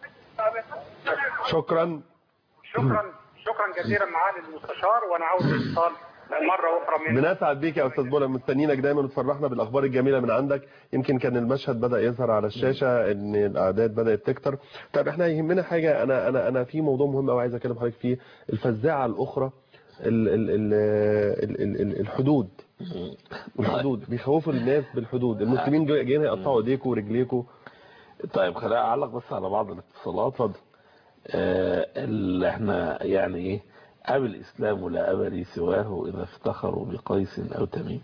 شكرا شكرا شكرا جزيلا معالي المستشار وانا عاوز اتصال مره اخرى من بنسعد بيك يا استاذ بولا مستنيينك دايما وتفرحنا بالاخبار الجميله من عندك يمكن كان المشهد بدا يظهر على الشاشه ان الاعداد بدات تكتر طيب احنا يهمنا حاجه انا انا انا في موضوع مهم قوي عايز اكلم حضرتك فيه الفزاعه الاخرى ال ال ال ال ال ال الحدود الحدود بيخوفوا الناس بالحدود المسلمين جاي- جايين يقطعوا ايديكم ورجليكم طيب خليني اعلق بس على بعض الاتصالات اتفضل آه، اللي احنا يعني ايه ابي الاسلام لا ابا لي سواه اذا افتخروا بقيس او تميم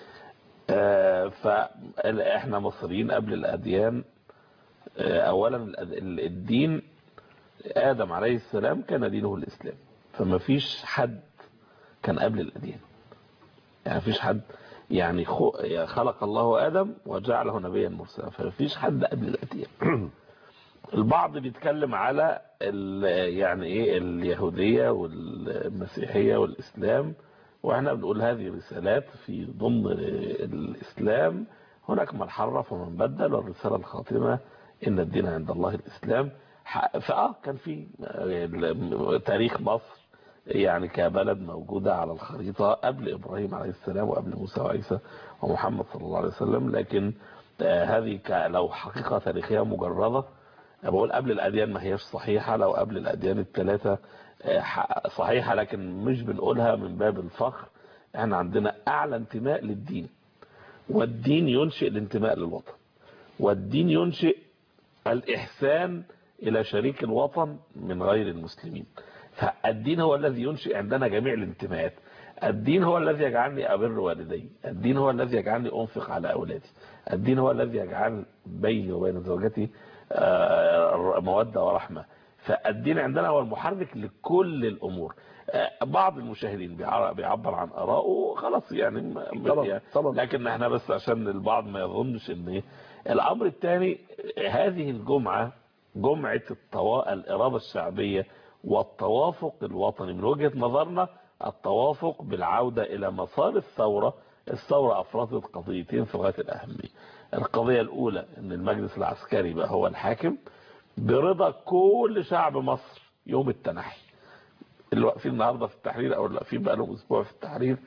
آه، فاحنا مصريين قبل الاديان آه، اولا الأد- ال- الدين ادم عليه السلام كان دينه الاسلام فما فيش حد كان قبل الاديان يعني فيش حد يعني خو- خلق الله ادم وجعله نبيا مرسلا فما فيش حد قبل الاديان البعض بيتكلم على ال- يعني ايه اليهودية والمسيحية والاسلام واحنا بنقول هذه رسالات في ضمن الاسلام هناك من حرف ومن بدل والرسالة الخاتمة ان الدين عند الله الاسلام ح- فاه كان في ال- تاريخ مصر يعني كبلد موجودة على الخريطة قبل إبراهيم عليه السلام وقبل موسى وعيسى ومحمد صلى الله عليه وسلم لكن آه، هذه ك- لو حقيقة تاريخية مجردة بقول قبل الأديان ما هيش صحيحة لو قبل الأديان الثلاثة آه، ح- صحيحة لكن مش بنقولها من باب الفخر احنا عندنا أعلى انتماء للدين والدين ينشئ الانتماء للوطن والدين ينشئ الإحسان إلى شريك الوطن من غير المسلمين فالدين هو الذي ينشئ عندنا جميع الانتماءات الدين هو الذي يجعلني أبر والدي الدين هو الذي يجعلني أنفق على أولادي الدين هو الذي يجعل بيني وبين زوجتي آه، مودة ورحمة فالدين عندنا هو المحرك لكل الأمور آه، بعض المشاهدين بيعر- بيعبر عن آرائه خلاص يعني ما- طبعا، يعني طبعا. لكن احنا بس عشان البعض ما يظنش ان ايه الامر الثاني هذه الجمعة جمعة الطوا... الإرادة الشعبية والتوافق الوطني من وجهة نظرنا التوافق بالعودة إلى مسار الثورة الثورة أفرزت قضيتين في غاية الأهمية القضية الأولى أن المجلس العسكري بقى هو الحاكم برضا كل شعب مصر يوم التنحي اللي واقفين النهارده في التحرير او اللي واقفين بقى لهم اسبوع في التحرير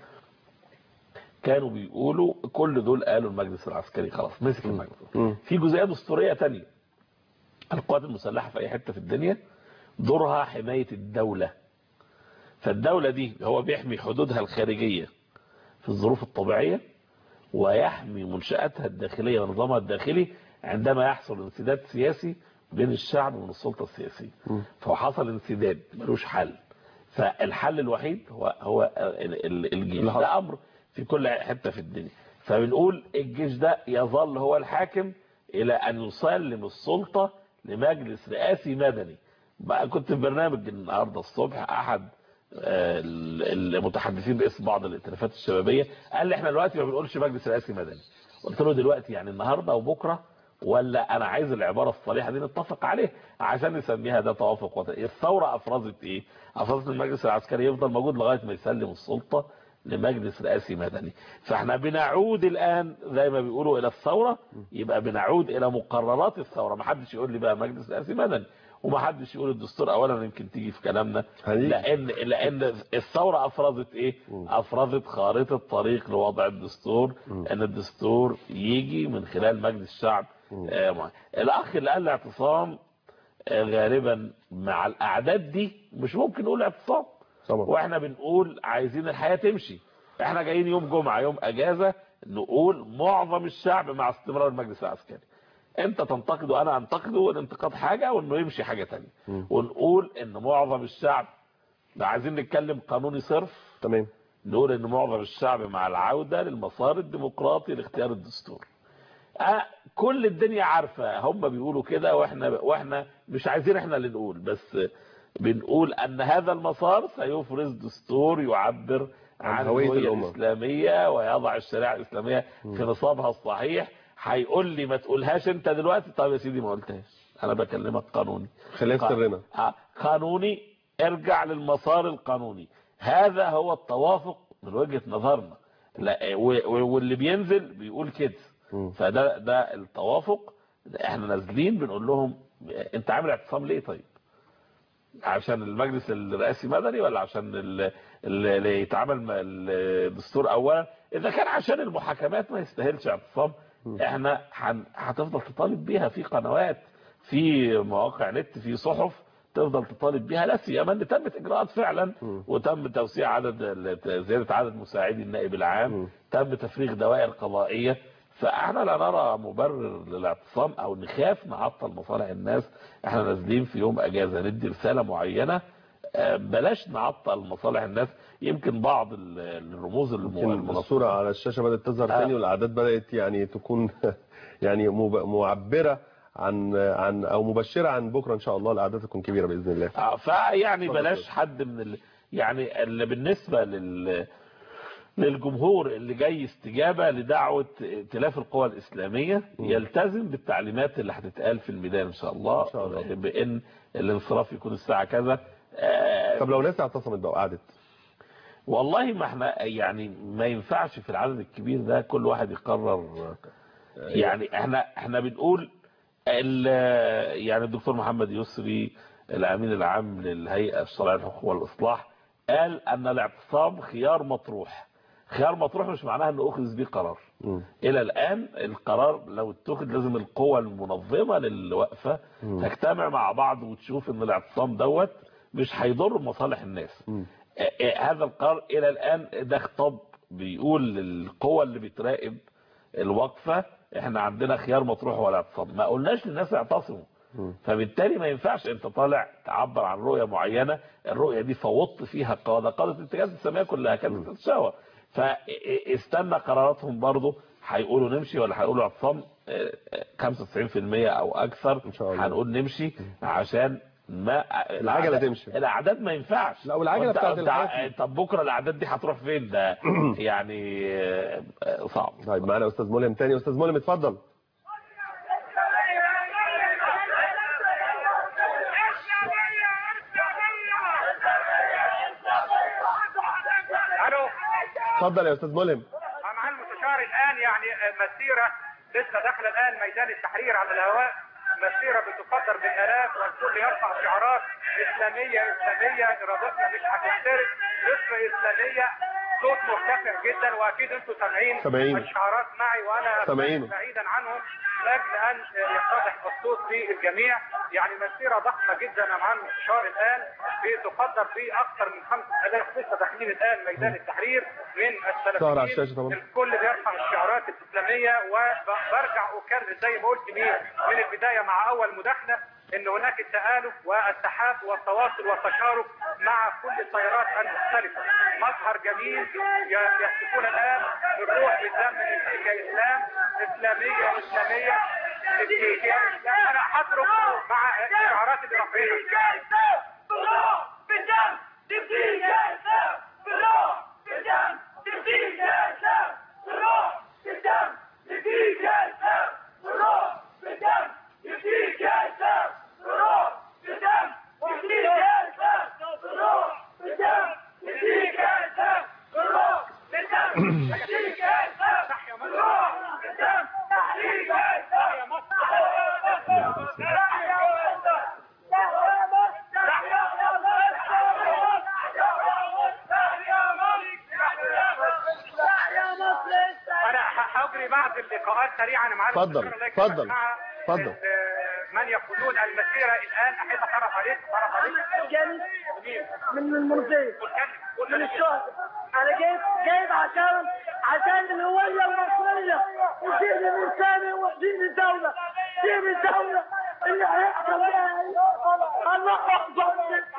كانوا بيقولوا كل دول قالوا المجلس العسكري خلاص مسك المجلس مم. في جزئيه دستوريه تانية القوات المسلحه في اي حته في الدنيا دورها حمايه الدوله فالدولة دي هو بيحمي حدودها الخارجية في الظروف الطبيعية ويحمي منشآتها الداخلية ونظامها الداخلي عندما يحصل انسداد سياسي بين الشعب وبين السلطة السياسية فهو حصل انسداد ملوش حل فالحل الوحيد هو هو ال- ال- الجيش ده امر في كل حته في الدنيا فبنقول الجيش ده يظل هو الحاكم الى ان يسلم السلطه لمجلس رئاسي مدني بقى كنت في برنامج النهارده الصبح احد آه، ال- المتحدثين باسم بعض الائتلافات الشبابيه قال لي احنا دلوقتي ما بنقولش مجلس رئاسي مدني قلت له دلوقتي يعني النهارده وبكره ولا انا عايز العباره الصريحه دي نتفق عليها عشان نسميها ده توافق وطني الثوره افرزت ايه افرزت ان المجلس العسكري يفضل موجود لغايه ما يسلم السلطه لمجلس رئاسي مدني فاحنا بنعود الان زي ما بيقولوا الى الثوره يبقى بنعود الى مقررات الثوره ما حدش يقول لي بقى مجلس رئاسي مدني وما حدش يقول الدستور اولا يمكن تيجي في كلامنا لان لان الثوره افرزت ايه افرزت خارطه طريق لوضع الدستور ان الدستور يجي من خلال مجلس الشعب آه، معين. الاخ اللي قال الاعتصام آه، غالبا مع الاعداد دي مش ممكن نقول اعتصام طبعا. واحنا بنقول عايزين الحياه تمشي احنا جايين يوم جمعه يوم اجازه نقول معظم الشعب مع استمرار المجلس العسكري انت تنتقد وانا انتقده والانتقاد حاجه وانه يمشي حاجه تانية ونقول ان معظم الشعب لو عايزين نتكلم قانوني صرف تمام نقول ان معظم الشعب مع العوده للمسار الديمقراطي لاختيار الدستور آه، كل الدنيا عارفه هم بيقولوا كده واحنا واحنا مش عايزين احنا اللي نقول بس بنقول ان هذا المسار سيفرز دستور يعبر عن عن هوية الهويه الأمة. الاسلاميه ويضع الشريعه الاسلاميه في نصابها الصحيح هيقول لي ما تقولهاش انت دلوقتي طب يا سيدي ما قلتهاش انا بكلمك قانوني خليها في قا- سرنا آه، قانوني ارجع للمسار القانوني هذا هو التوافق من وجهة نظرنا لا و- و- واللي بينزل بيقول كده فده ده التوافق احنا نازلين بنقول لهم انت عامل اعتصام ليه طيب عشان المجلس الرئاسي مدني ولا عشان ال- ال- اللي يتعمل م- الدستور اولا اذا كان عشان المحاكمات ما يستاهلش اعتصام احنا هن- هتفضل تطالب بيها في قنوات في مواقع نت في صحف تفضل تطالب بيها لا سيما ان تمت اجراءات فعلا وتم توسيع عدد ال- زياده عدد مساعدي النائب العام تم تفريغ دوائر قضائيه فاحنا لا نرى مبرر للاعتصام او نخاف نعطل مصالح الناس احنا نازلين في يوم اجازه ندي رساله معينه آه، بلاش نعطل مصالح الناس يمكن بعض ال- الرموز الم- يمكن المنصوره الصورة على الشاشة بدأت تظهر آه. تاني والأعداد بدأت يعني تكون يعني مب- معبرة عن عن أو مبشرة عن بكرة إن شاء الله الأعداد تكون كبيرة بإذن الله آه، فيعني اتفضل بلاش اتفضل. حد من ال... يعني اللي بالنسبة لل للجمهور اللي جاي استجابة لدعوة ائتلاف القوى الإسلامية يلتزم بالتعليمات اللي هتتقال في الميدان إن شاء الله, إن شاء الله. بأن الانصراف يكون الساعة كذا آه، طب لو ناس اعتصمت بقى وقعدت والله ما احنا يعني ما ينفعش في العدد الكبير ده كل واحد يقرر يعني احنا احنا بنقول ال- يعني الدكتور محمد يسري الامين العام للهيئه الشرعيه للحقوق والاصلاح قال ان الاعتصام خيار مطروح خيار مطروح مش معناها انه اخذ به قرار الى الان القرار لو اتخذ لازم القوى المنظمه للوقفه تجتمع مع بعض وتشوف ان الاعتصام دوت مش هيضر مصالح الناس آه، آه، هذا القرار الى الان ده خطاب بيقول للقوى اللي بتراقب الوقفه احنا عندنا خيار مطروح ولا اعتصام ما قلناش للناس اعتصموا فبالتالي ما ينفعش انت طالع تعبر عن رؤيه معينه الرؤيه دي فوضت فيها قاده قاده الاتجاهات الاسلاميه كلها كانت تتشاور فاستنى قراراتهم برضه هيقولوا نمشي ولا هيقولوا اعتصام آه، آه، 95% او اكثر إن شاء الله. هنقول نمشي عشان ما العجلة الأعداد- تمشي. الاعداد ما ينفعش لا، والعجلة وأنت- بتاعت أنت- الحافي. طب بكره الاعداد دي هتروح فين ده يعني آه، آه، صعب طيب معانا أستاذ ملهم تاني أستاذ ملهم اتفضل الو اتفضل يا أستاذ ملهم مع المستشار الان يعني مسيره لسه داخله الان ميدان التحرير على الهواء مسيره بتقدر بالالاف والكل يرفع شعارات اسلاميه اسلاميه ارادتنا مش هتخترق مصر اسلاميه الصوت مرتفع جدا واكيد انتم سامعين سامعين. الشعارات معي وانا سامعين. بعيدا عنهم لاجل ان يتضح الصوت في الجميع يعني مسيره ضخمه جدا امام المستشار الان بتقدر باكثر من 5000 لسه داخلين الان ميدان التحرير من ظهر على السلفيين الشاشة طبعا. الكل بيرفع الشعارات الاسلاميه وبرجع اكرر زي ما قلت ليه من البدايه مع اول مداخله ان هناك التآلف والتحاب والتواصل والتشارك مع كل التيارات المختلفه مظهر جميل ي- يهتفون الان بالروح بالدم الامريكا اسلام اسلاميه اسلاميه إفريقيا إسلام. انا هترك مع الشعارات اللي رافعينها انا ه- هجري بعض اللقاءات سريعا مع اتفضل، الدكتور، لكن اتفضل، مع اتفضل. آه، من يقودون المسيره الان احب اتعرف عليك اتعرف عليك مين؟ من المنزل اتكلم. قول من لي. الشهداء انا جايب جايب عشان عشان الهويه المصريه وشيل الانساني وحدين الدوله شيل الدوله اللي هيحصل بها الله اكبر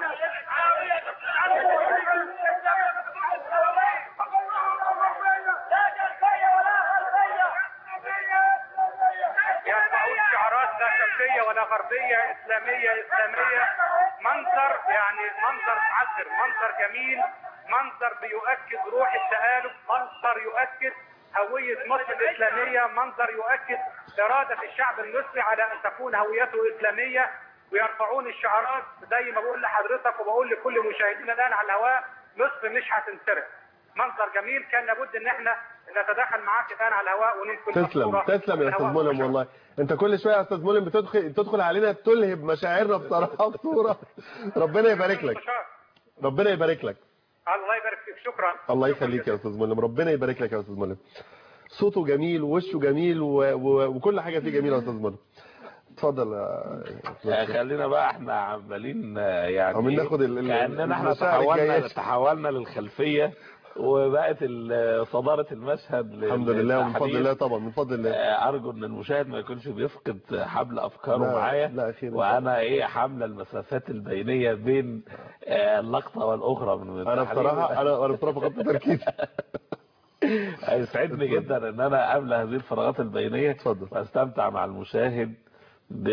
يسمعون شعارات لا شرقية ولا غربية إسلامية إسلامية منظر يعني منظر معذر منظر جميل منظر بيؤكد روح التآلف منظر يؤكد هوية مصر الإسلامية منظر يؤكد إرادة الشعب المصري على أن تكون هويته إسلامية ويرفعون الشعارات زي ما بقول لحضرتك وبقول لكل مشاهدينا الآن على الهواء مصر مش هتنسرق منظر جميل كان لابد ان احنا نتداخل معاك الان على الهواء وننقل تسلم الصورة تسلم يا من استاذ الهواء ملهم مباشرة. والله انت كل شويه يا استاذ ملهم بتدخل تدخل علينا تلهب مشاعرنا بصراحه بصوره ربنا يبارك لك مستشار. ربنا يبارك لك الله يبارك فيك شكرا الله شكراً يخليك جزيلاً. يا استاذ ملهم ربنا يبارك لك يا استاذ ملهم صوته جميل ووشه جميل و... و... وكل حاجه فيه جميله يا استاذ ملهم اتفضل يا آه، أستاذ. خلينا بقى احنا عمالين آه، يعني عمالين ناخد ال- ال- كاننا احنا المشاعر تحولنا الجياشة. تحولنا للخلفيه وبقت ال- صداره المشهد الحمد لله ومن فضل للتحرير. الله طبعا من فضل الله آه، ارجو ان المشاهد ما يكونش بيفقد حبل افكاره لا، معايا لا، خير إن شاء وانا ايه حامله المسافات البينيه بين آه، اللقطه والاخرى من انا التحرير. بصراحه انا انا بصراحه فقدت تركيزي هيسعدني جدا ان انا املى هذه الفراغات البينيه اتفضل. واستمتع مع المشاهد ب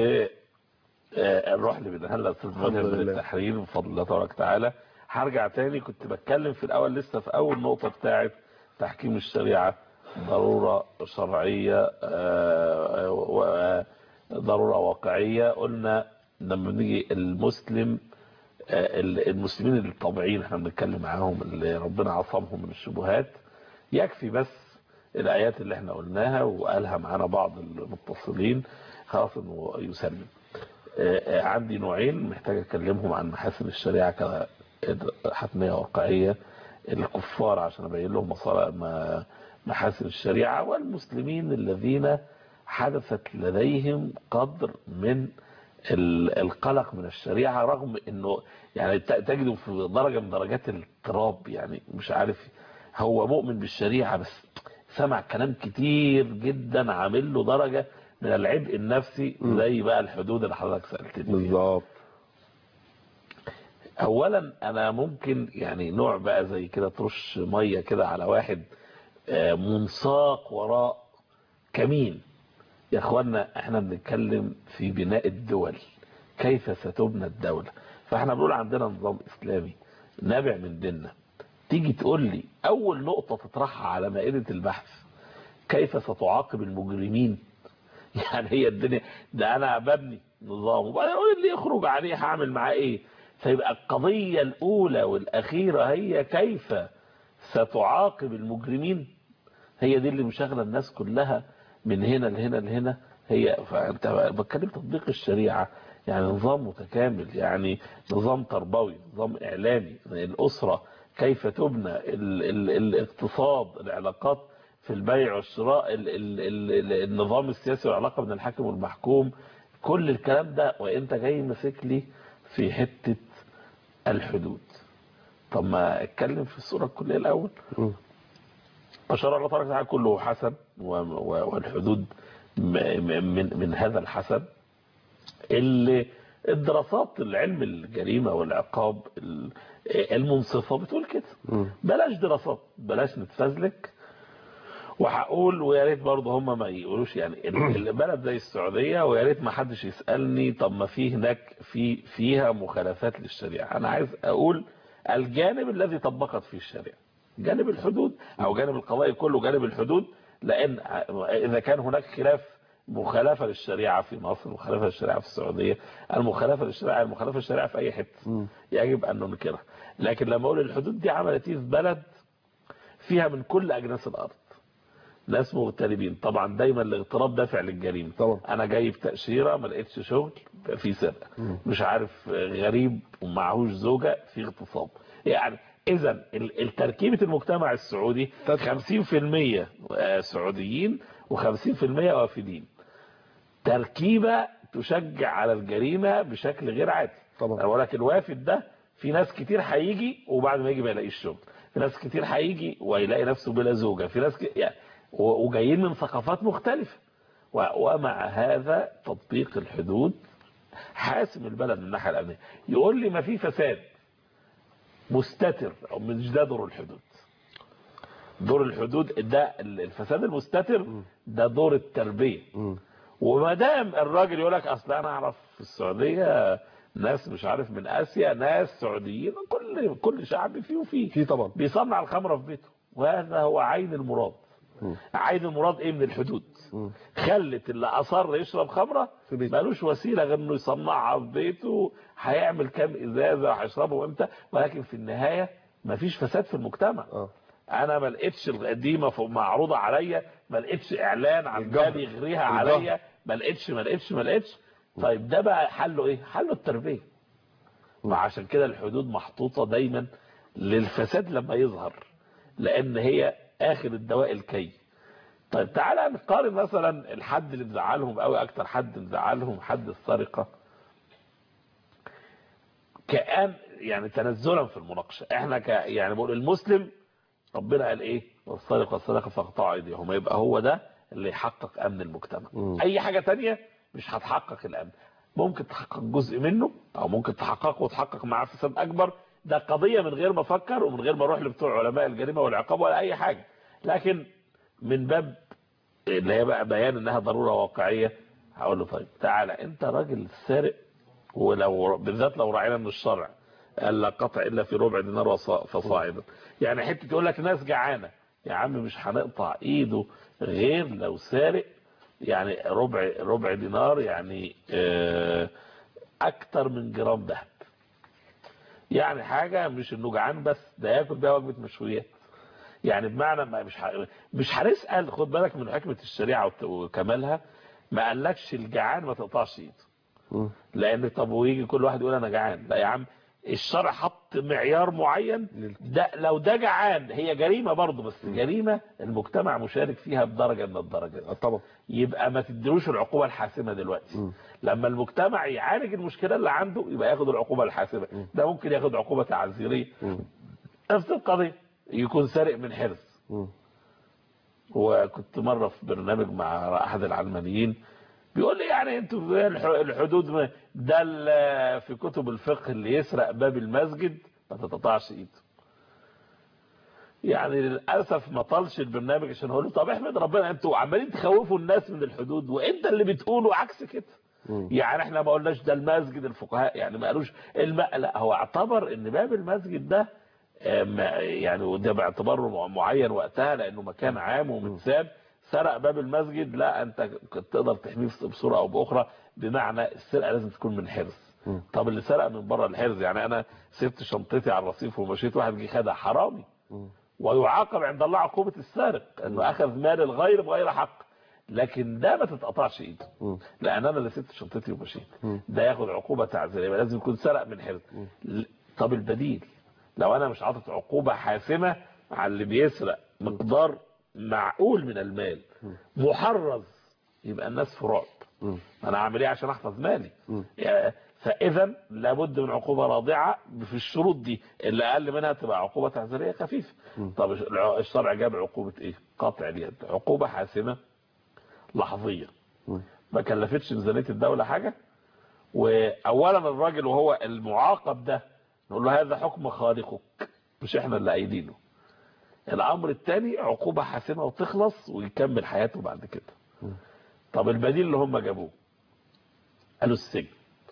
آه، الروح اللي بينهلها الاستاذ الحمد ملهم من لله. التحرير بفضل الله تبارك وتعالى هرجع تاني كنت بتكلم في الاول لسه في اول نقطه بتاعه تحكيم الشريعه ضروره شرعيه آه، و- ضروره واقعيه قلنا لما بنيجي المسلم آه، المسلمين الطبيعيين احنا بنتكلم معاهم اللي ربنا عصمهم من الشبهات يكفي بس الايات اللي احنا قلناها وقالها معانا بعض المتصلين خلاص انه يسلم آه، آه، عندي نوعين محتاج اكلمهم عن محاسن الشريعه كحتميه واقعيه الكفار عشان ابين لهم مصالح ما- محاسن الشريعه والمسلمين الذين حدثت لديهم قدر من ال- القلق من الشريعه رغم انه يعني ت- تجده في درجه من درجات الاضطراب يعني مش عارف هو مؤمن بالشريعه بس سمع كلام كتير جدا عامل له درجه من العبء النفسي زي بقى الحدود اللي حضرتك سالتني فيها. بالظبط اولا انا ممكن يعني نوع بقى زي كده ترش ميه كده على واحد آه، منساق وراء كمين يا اخوانا احنا بنتكلم في بناء الدول كيف ستبنى الدولة فاحنا بنقول عندنا نظام اسلامي نابع من ديننا تيجي تقول لي اول نقطة تطرحها على مائدة البحث كيف ستعاقب المجرمين يعني هي الدنيا ده انا ببني نظام وبعدين اقول اللي يخرج عليه هعمل معاه ايه فيبقى القضية الاولى والاخيرة هي كيف ستعاقب المجرمين هي دي اللي مشغله الناس كلها من هنا لهنا لهنا هي فانت بتكلم تطبيق الشريعه يعني نظام متكامل يعني نظام تربوي نظام اعلامي الاسره كيف تبنى ال ال الاقتصاد العلاقات في البيع والشراء ال ال ال ال النظام السياسي والعلاقة بين الحاكم والمحكوم كل الكلام ده وانت جاي ماسك لي في حتة الحدود طب ما اتكلم في الصورة الكلية الاول وشرع الله تبارك وتعالى كله حسن و- و- والحدود م- م- من من هذا الحسن اللي الدراسات العلم الجريمة والعقاب ال- المنصفة بتقول كده بلاش دراسات بلاش نتفزلك وهقول ويا ريت برضه هم ما يقولوش يعني ال- البلد زي السعوديه ويا ريت ما حدش يسالني طب ما في هناك في فيها مخالفات للشريعه انا عايز اقول الجانب الذي طبقت فيه الشريعه جانب الحدود او جانب القضاء كله جانب الحدود لان اذا كان هناك خلاف مخالفه للشريعه في مصر مخالفه للشريعه في السعوديه المخالفه للشريعه المخالفه للشريعه في اي حته يجب ان ننكرها لكن لما اقول الحدود دي عملت ايه في بلد فيها من كل اجناس الارض ناس مغتربين طبعا دايما الاغتراب دافع للجريمه طبعا. انا جايب تاشيره ما لقيتش شغل في سرقه مش عارف غريب ومعهوش زوجه في اغتصاب يعني اذا التركيبه المجتمع السعودي 50% سعوديين و50% وافدين تركيبه تشجع على الجريمه بشكل غير عادي طبعا. ولكن الوافد ده في ناس كتير هيجي وبعد ما يجي ما يلاقيش شغل في ناس كتير هيجي ويلاقي نفسه بلا زوجه في ناس ك... يعني و- وجايين من ثقافات مختلفه و... ومع هذا تطبيق الحدود حاسم البلد من الناحيه الامنيه يقول لي ما في فساد مستتر او مش ده دور الحدود دور الحدود ده الفساد المستتر ده دور التربيه وما دام الراجل يقول لك اصل انا اعرف في السعوديه ناس مش عارف من اسيا ناس سعوديين كل كل شعب فيه وفيه في طبعا بيصنع الخمره في بيته وهذا هو عين المراد عين المراد ايه من الحدود خلت اللي اصر يشرب خمره في بيته. ملوش وسيله غير انه يصنعها في بيته هيعمل كام ازازه وهيشربه امتى ولكن في النهايه مفيش فساد في المجتمع اه انا ما لقيتش القديمه ف- معروضه عليا ما لقيتش اعلان عن الجهر. بالي يغريها الجهر. عليا ما لقيتش ما لقيتش ما لقيتش طيب ده بقى حله ايه حله التربيه وعشان كده الحدود محطوطه دايما للفساد لما يظهر لان هي اخر الدواء الكي طيب تعالى نقارن مثلا الحد اللي مزعلهم قوي اكتر حد مزعلهم حد السرقه كان يعني تنزلا في المناقشه احنا ك يعني بقول المسلم ربنا قال ايه والسارق والسارقه فاقطعوا ايديهم يبقى هو ده اللي يحقق امن المجتمع مم. اي حاجه تانية مش هتحقق الامن ممكن تحقق جزء منه او ممكن تحققه وتحقق معاه فساد اكبر ده قضيه من غير ما افكر ومن غير ما اروح لبتوع علماء الجريمه والعقاب ولا اي حاجه لكن من باب اللي هي بقى بيان انها ضروره واقعيه هقول له طيب تعالى انت راجل سارق ولو بالذات لو راعينا من الشرع قال لا قطع الا في ربع دينار وصا- فصاعدا يعني حته يقول لك ناس جعانه يا عم مش هنقطع ايده غير لو سارق يعني ربع ربع دينار يعني آه، اكتر من جرام ذهب يعني حاجه مش انه جعان بس ده ياكل بيها وجبه مشويات يعني بمعنى ما مش ح... مش هنسال خد بالك من حكمه الشريعه وت- وكمالها ما قالكش الجعان ما تقطعش ايده مم. لان طب ويجي كل واحد يقول انا جعان لا يا عم الشرع حط معيار معين لل- ده لو ده جعان هي جريمه برضه بس جريمه المجتمع مشارك فيها بدرجه من الدرجات آه، طبعا يبقى ما تديلوش العقوبه الحاسمه دلوقتي مم. لما المجتمع يعالج المشكله اللي عنده يبقى ياخد العقوبه الحاسمه ده ممكن ياخد عقوبه تعزيريه مم. نفس القضيه يكون سارق من حرز مم. وكنت مره في برنامج مع احد العلمانيين بيقول لي يعني انتوا زي الح- الحدود ما- ده ال- في كتب الفقه اللي يسرق باب المسجد ما تتقطعش ايده يعني للاسف ما طالش البرنامج عشان اقول له طب احمد ربنا انتوا عمالين تخوفوا الناس من الحدود وانت اللي بتقولوا عكس كده مم. يعني احنا ما قلناش ده المسجد الفقهاء يعني ما قالوش الم... لا هو اعتبر ان باب المسجد ده آه، ما- يعني وده باعتبار مع- معين وقتها لانه مكان عام ومتساب سرق باب المسجد لا انت كنت تقدر تحميه بصوره او باخرى بمعنى السرقه لازم تكون من حرز مم. طب اللي سرق من بره الحرز يعني انا سبت شنطتي على الرصيف ومشيت واحد جه خدها حرامي مم. ويعاقب عند الله عقوبه السارق انه اخذ مال الغير بغير حق لكن ده ما تتقطعش ايده مم. لان انا اللي سبت شنطتي ومشيت مم. ده ياخد عقوبه تعزيريه يبقى لازم يكون سرق من حرز ل- طب البديل لو انا مش عاطط عقوبة حاسمة على اللي بيسرق مقدار معقول من المال محرز يبقى الناس في رعب انا اعمل ايه عشان احفظ مالي يا- فاذا لابد من عقوبة راضعة في الشروط دي اللي اقل منها تبقى عقوبة تعزيرية خفيفة طب الع- الشرع جاب عقوبة ايه قطع اليد عقوبة حاسمة لحظية ما كلفتش ميزانية الدولة حاجة واولا الراجل وهو المعاقب ده نقول له هذا حكم خالقك مش احنا اللي قايلينه الامر الثاني عقوبة حاسمة وتخلص ويكمل حياته بعد كده طب البديل اللي هم جابوه قالوا السجن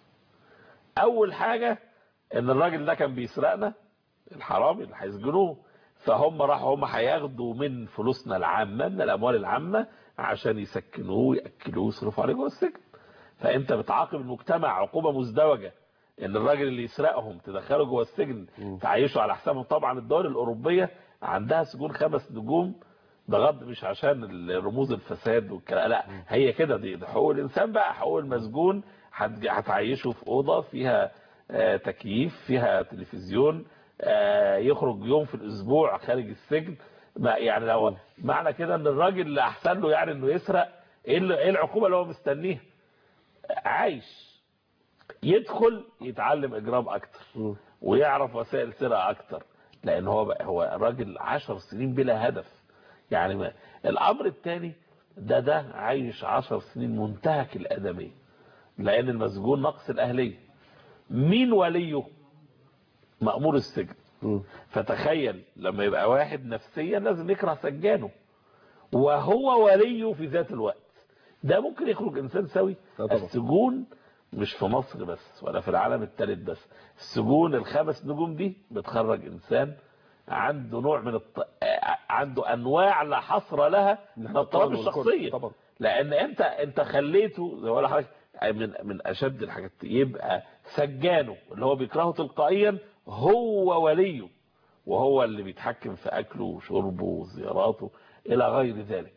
اول حاجة ان الراجل ده كان بيسرقنا الحرامي اللي هيسجنوه فهم راحوا هم هياخدوا من فلوسنا العامة من الاموال العامة عشان يسكنوه ويأكلوه ويصرفوا عليه جوه السجن فانت بتعاقب المجتمع عقوبة مزدوجة ان الراجل اللي يسرقهم تدخله جوه السجن تعيشه على حسابهم طبعا الدول الاوروبيه عندها سجون خمس نجوم بغض مش عشان الرموز الفساد والكلام لا هي كده دي ده حقوق الانسان بقى حقوق المسجون هتج- هتعيشه في اوضه فيها آه، تكييف فيها تلفزيون آه، يخرج يوم في الاسبوع خارج السجن ما يعني لو معنى كده ان الراجل اللي احسن له يعني انه يسرق ايه اللي- إيه العقوبه اللي هو مستنيها عايش يدخل يتعلم اجرام اكتر ويعرف وسائل سرقه اكتر لان هو بقى هو راجل عشر سنين بلا هدف يعني ما الامر الثاني ده ده عايش عشر سنين منتهك الادميه لان المسجون نقص الاهليه مين وليه مأمور السجن فتخيل لما يبقى واحد نفسيا لازم يكره سجانه وهو وليه في ذات الوقت ده ممكن يخرج انسان سوي السجون مش في مصر بس ولا في العالم الثالث بس السجون الخمس نجوم دي بتخرج انسان عنده نوع من الط... عنده انواع لا حصر لها من الاضطراب والكل. الشخصيه طبعا. لان انت انت خليته زي ما بقول لحضرتك من من اشد الحاجات يبقى سجانه اللي هو بيكرهه تلقائيا هو وليه وهو اللي بيتحكم في اكله وشربه وزياراته الى غير ذلك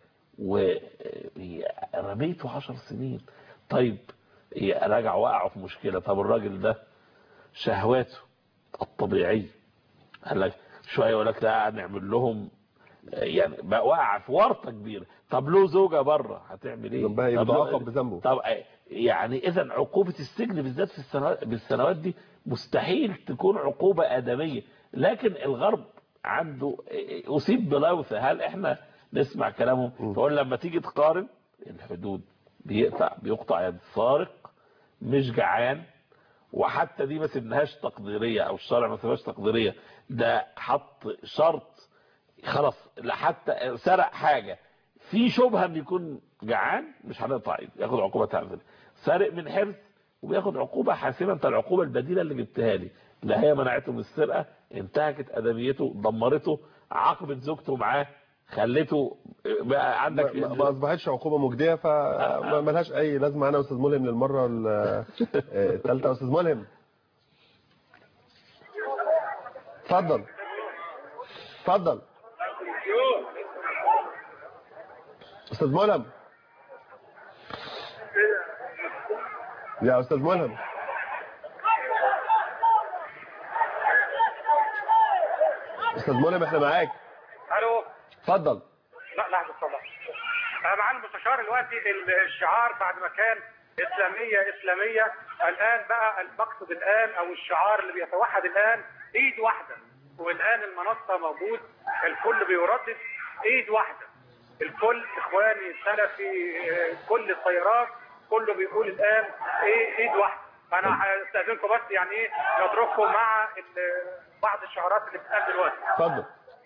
ورميته عشر سنين طيب راجع وقعوا في مشكلة طب الراجل ده شهواته الطبيعية قال لك شوية يقول لك لا نعمل لهم يعني بقى وقع في ورطة كبيرة طب له زوجة بره هتعمل ايه ذنبها طب له- يتعاقب بذنبه طب يعني اذا عقوبة السجن بالذات في السنوات بالسنوات دي مستحيل تكون عقوبة آدمية لكن الغرب عنده أصيب بلوثة هل احنا نسمع كلامهم فقول لما تيجي تقارن الحدود بيقطع بيقطع يد سارق مش جعان وحتى دي ما سيبناهاش تقديرية او الشرع ما سيبهاش تقديرية ده حط شرط خلاص حتى سرق حاجة في شبهة ان يكون جعان مش هنقطع ايده ياخد عقوبة تعزل سارق من حرز وبياخد عقوبة حاسمة انت العقوبة البديلة اللي جبتها لي لا هي منعته من السرقة انتهكت ادميته دمرته عاقبت زوجته معاه خليته بقى عندك ما ما اصبحتش عقوبه مجديه فما ملهاش اي لازمه انا استاذ ملهم للمره ال- الثالثه استاذ ملهم اتفضل اتفضل استاذ ملهم يا استاذ ملهم استاذ ملهم احنا معاك الو اتفضل لا لحظه صلاح انا معالي المستشار دلوقتي الشعار بعد ما كان اسلاميه اسلاميه الان بقى المقصد الان او الشعار اللي بيتوحد الان ايد واحده والان المنصه موجود الكل بيردد ايد واحده الكل اخواني سلفي آه، كل التيارات كله بيقول الان ايه ايد واحده انا هستاذنكم بس يعني ايه نترككم مع ال- بعض الشعارات اللي بتتقال دلوقتي اتفضل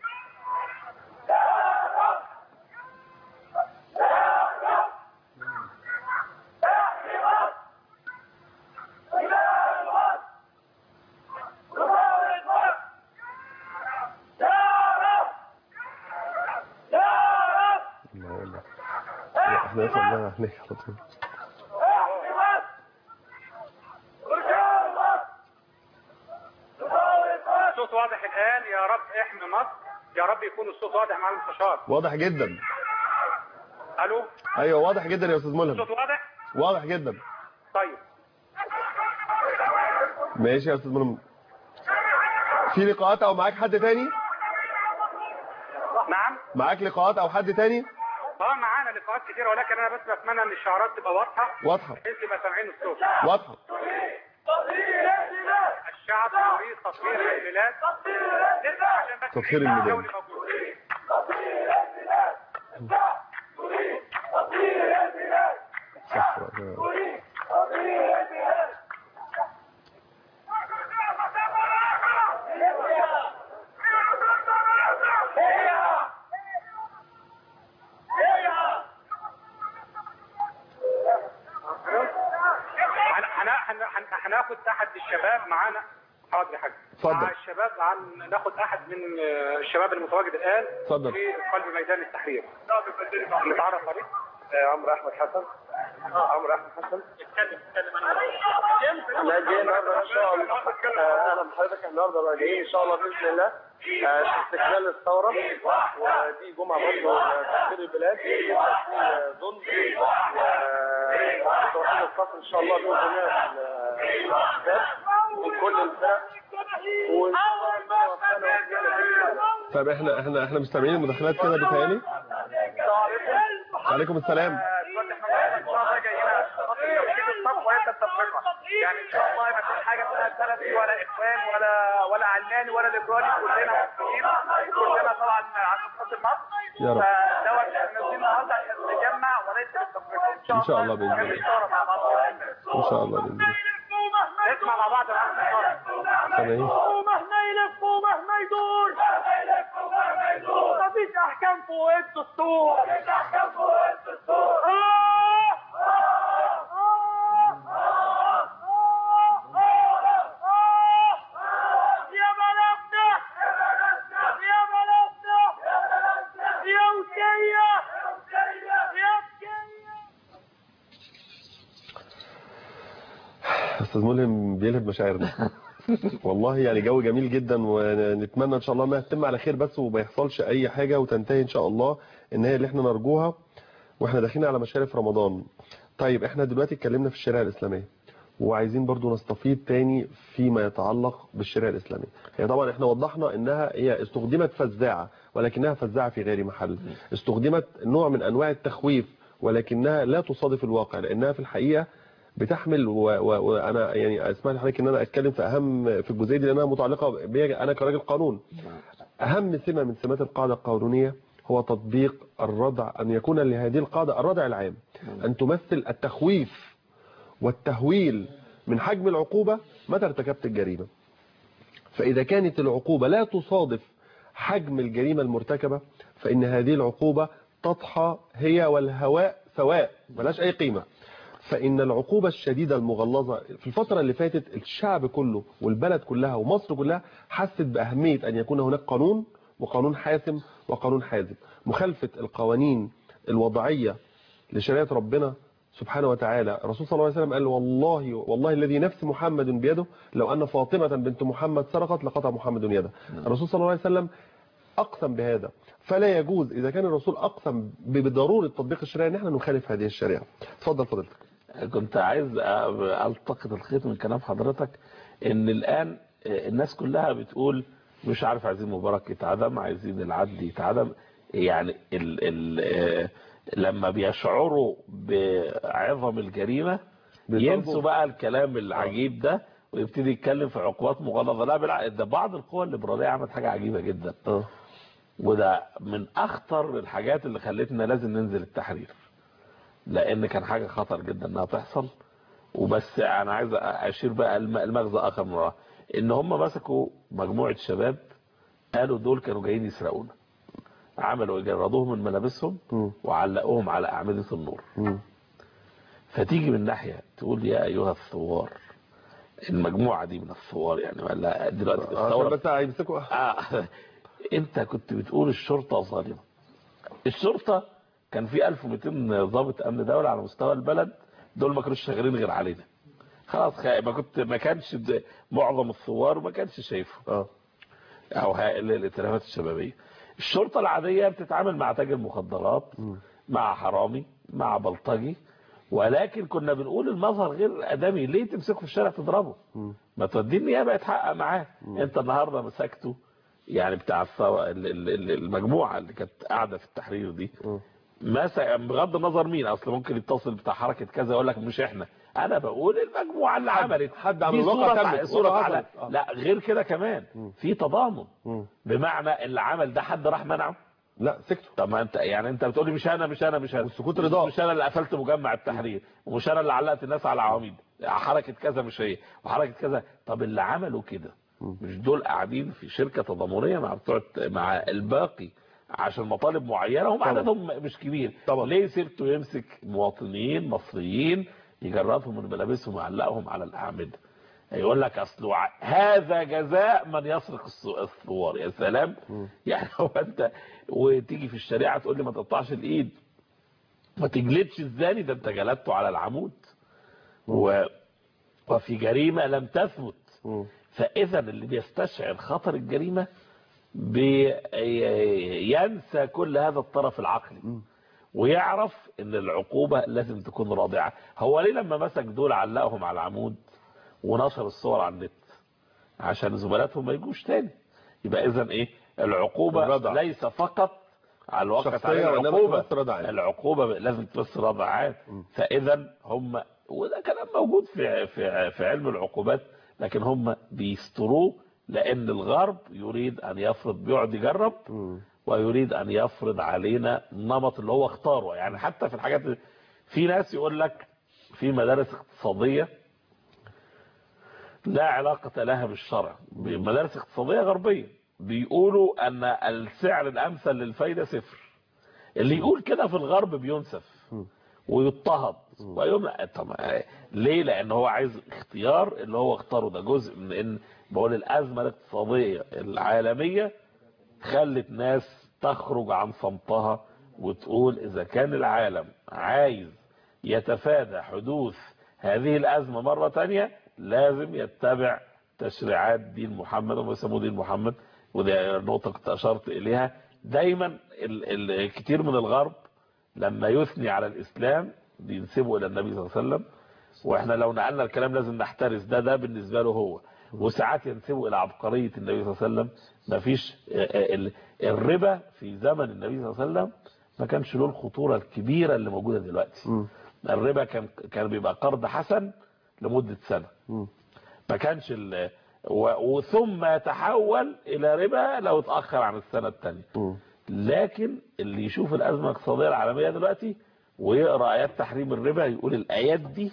الله والله. لا، احنا وصلنا هناك على طول الصوت واضح الان يا رب احمي مصر يا رب يكون الصوت واضح مع المستشار واضح جدا الو ايوه واضح جدا يا استاذ ملهم الصوت واضح واضح جدا طيب ماشي يا استاذ ملهم في لقاءات او معاك حد تاني نعم معاك لقاءات او حد تاني اه معانا لقاءات كتير ولكن انا بس بتمنى ان الشعارات تبقى واضحه واضحة بحيث يبقى سامعين الصوت واضحة الشعب يريد تطهير البلاد عشان بس تطهير الميدان. الدولي موجود. صح هن- هن- هن- هن- هناخد احد الشباب معانا حاضر يا حاج اتفضل. مع الشباب عن ناخد احد من آه، الشباب المتواجد الان اتفضل. في قلب ميدان التحرير نتعرف عليك عمرو احمد حسن عمرو احمد حسن اتكلم اتكلم احنا جايين النهارده ان شاء الله آه، انا بحضرتك النهارده بقى جايين ان شاء الله باذن الله آه، في استكمال الثوره ودي جمعه برضه تحرير البلاد في آه، ظلم وتوحيد الصف ان شاء الله باذن الله في الشباب من كل الفرق وان شاء الله ربنا يوفقنا ويهدينا طيب احنا احنا احنا مستمعين المداخلات كده بتهيألي عليكم السلام دلوقتي احنا ان شاء الله جايين عشان خاطر توحيد الصف وانت تطبقها يعني ان شاء الله ما فيش حاجه اسمها سلفي ولا اخوان ولا ولا علماني ولا ليبرالي كلنا مسلمين كلنا طبعا عشان خاطر مصر يا رب. فدوت احنا نازلين النهارده عشان نتجمع وليس للتفرقه ان شاء إن شاء الله الله بإذن الله. نكمل الثوره مع بعض ان شاء الله باذن الله نسمع مع بعض العصر سامعين ومهما يلف ومهما يدور مفيش احكام فوق الدستور مفيش احكام فوق الدستور يا بلدنا يا بلدنا يا وسية يا وسية استاذ ملهم بيلهب مشاعرنا والله يعني جو جميل جدا ونتمنى ان شاء الله انها تتم على خير بس وما يحصلش اي حاجه وتنتهي ان شاء الله ان هي اللي احنا نرجوها واحنا داخلين على مشارف رمضان طيب احنا دلوقتي اتكلمنا في الشريعه الاسلاميه وعايزين برضو نستفيد تاني فيما يتعلق بالشريعه الاسلاميه هي طبعا احنا وضحنا انها هي استخدمت فزاعه ولكنها فزاعه في غير محل استخدمت نوع من انواع التخويف ولكنها لا تصادف الواقع لانها في الحقيقه بتحمل و- و- وانا يعني اسمح لحضرتك ان انا اتكلم في اهم في الجزئيه دي لانها متعلقه بيا انا كراجل قانون اهم سمه من سمات القاعده القانونيه هو تطبيق الردع ان يكون لهذه القاعده الردع العام ان تمثل التخويف والتهويل من حجم العقوبه متى ارتكبت الجريمه فاذا كانت العقوبه لا تصادف حجم الجريمه المرتكبه فان هذه العقوبه تضحى هي والهواء سواء ملاش اي قيمه فإن العقوبة الشديدة المغلظة في الفترة اللي فاتت الشعب كله والبلد كلها ومصر كلها حست بأهمية أن يكون هناك قانون وقانون حاسم وقانون حازم مخالفة القوانين الوضعية لشريعة ربنا سبحانه وتعالى الرسول صلى الله عليه وسلم قال والله والله الذي نفس محمد بيده لو أن فاطمة بنت محمد سرقت لقطع محمد يده الرسول صلى الله عليه وسلم أقسم بهذا فلا يجوز إذا كان الرسول أقسم بضرورة تطبيق الشريعة ان احنا نخالف هذه الشريعة اتفضل فضيلتك كنت عايز التقط الخيط من كلام حضرتك ان الان الناس كلها بتقول مش عارف عايزين مبارك يتعدم عايزين العدل يتعدم يعني ال ال لما بيشعروا بعظم الجريمه ينسوا بقى الكلام العجيب ده ويبتدي يتكلم في عقوبات مغلظه لا بالعكس ده بعض القوى الليبراليه عملت حاجه عجيبه جدا وده من اخطر الحاجات اللي خلتنا لازم ننزل التحرير لان كان حاجه خطر جدا انها تحصل وبس انا عايز اشير بقى المغزى اخر من وراها ان هم مسكوا مجموعه شباب قالوا دول كانوا جايين يسرقونا عملوا جردوهم من ملابسهم وعلقوهم على اعمده النور فتيجي من ناحيه تقول يا ايها الثوار المجموعه دي من الثوار يعني ولا دلوقتي الثوره بس هيمسكوا آه انت كنت بتقول الشرطه ظالمه الشرطه كان في 1200 ضابط امن دوله على مستوى البلد دول ما كانوش شغالين غير علينا خلاص ما كنت ما كانش معظم الثوار وما كانش شايفه اه او الائتلافات الشبابيه الشرطه العاديه بتتعامل مع تاجر مخدرات مع حرامي مع بلطجي ولكن كنا بنقول المظهر غير ادمي ليه تمسكه في الشارع تضربه ما توديه النيابه يتحقق معاه انت النهارده مسكته يعني بتاع الثوره ال- ال- ال- المجموعه اللي كانت قاعده في التحرير دي مثلا بغض النظر مين اصل ممكن يتصل بتاع حركه كذا يقول لك مش احنا انا بقول المجموعه اللي عملت حد دي عمل صورة الواقع ع- تمت صورة ولا على حصلت. آه. لا غير كده كمان في تضامن مم. بمعنى اللي عمل ده حد راح منعه لا سكتوا طب ما انت يعني انت بتقولي مش انا مش انا مش انا والسكوت رضا. مش انا اللي قفلت مجمع التحرير ومش انا اللي علقت الناس على عواميد حركه كذا مش هي وحركه كذا طب اللي عملوا كده مش دول قاعدين في شركه تضامنيه مع بتوع مع الباقي عشان مطالب معينه هم طبعا. عددهم مش كبير طبعا. ليه سبته يمسك مواطنين مصريين يجردهم من ملابسهم ويعلقهم على الاعمده يقول لك اصل ع- هذا جزاء من يسرق الص- الثوار يا سلام يعني هو انت وتيجي في الشريعه تقول لي ما تقطعش الايد ما تجلدش الزاني ده انت جلدته على العمود و... وفي جريمه لم تثبت مم. فاذا اللي بيستشعر خطر الجريمه بينسى كل هذا الطرف العقلي ويعرف ان العقوبه لازم تكون رادعه هو ليه لما مسك دول علقهم على العمود ونشر الصور على النت عشان زملاتهم ما يجوش تاني يبقى اذا ايه العقوبه الردع. ليس فقط على الوقت شخصية عليه وإنما العقوبه تمثل ردع يعني. العقوبه لازم تمثل ردع عام فاذا هم وده كلام موجود في في في علم العقوبات لكن هم بيستروه لان الغرب يريد ان يفرض بيقعد يجرب ويريد ان يفرض علينا النمط اللي هو اختاره يعني حتى في الحاجات اللي- في ناس يقول لك في مدارس اقتصاديه لا علاقة لها بالشرع مدارس اقتصادية غربية بيقولوا ان السعر الامثل للفايدة صفر اللي يقول كده في الغرب بينسف ويضطهد ويمنع طب ليه لان هو عايز اختيار اللي هو اختاره ده جزء من ان بقول الازمة الاقتصادية العالمية خلت ناس تخرج عن صمتها وتقول اذا كان العالم عايز يتفادى حدوث هذه الازمة مرة تانية لازم يتبع تشريعات دين محمد وما يسموه دين محمد ودي نقطة كنت اشرت اليها دايما ال ال كتير من الغرب لما يثني على الاسلام بينسبه الى النبي صلى الله عليه وسلم واحنا لو نقلنا الكلام لازم نحترس ده ده بالنسبه له هو وساعات ينسبه الى عبقريه النبي صلى الله عليه وسلم مفيش ال- الربا في زمن النبي صلى الله عليه وسلم ما كانش له الخطوره الكبيره اللي موجوده دلوقتي الربا كان كان بيبقى قرض حسن لمده سنه ما كانش ال... و... وثم يتحول الى ربا لو اتاخر عن السنه الثانيه لكن اللي يشوف الازمه الاقتصاديه العالميه دلوقتي ويقرا ايات تحريم الربا يقول الايات دي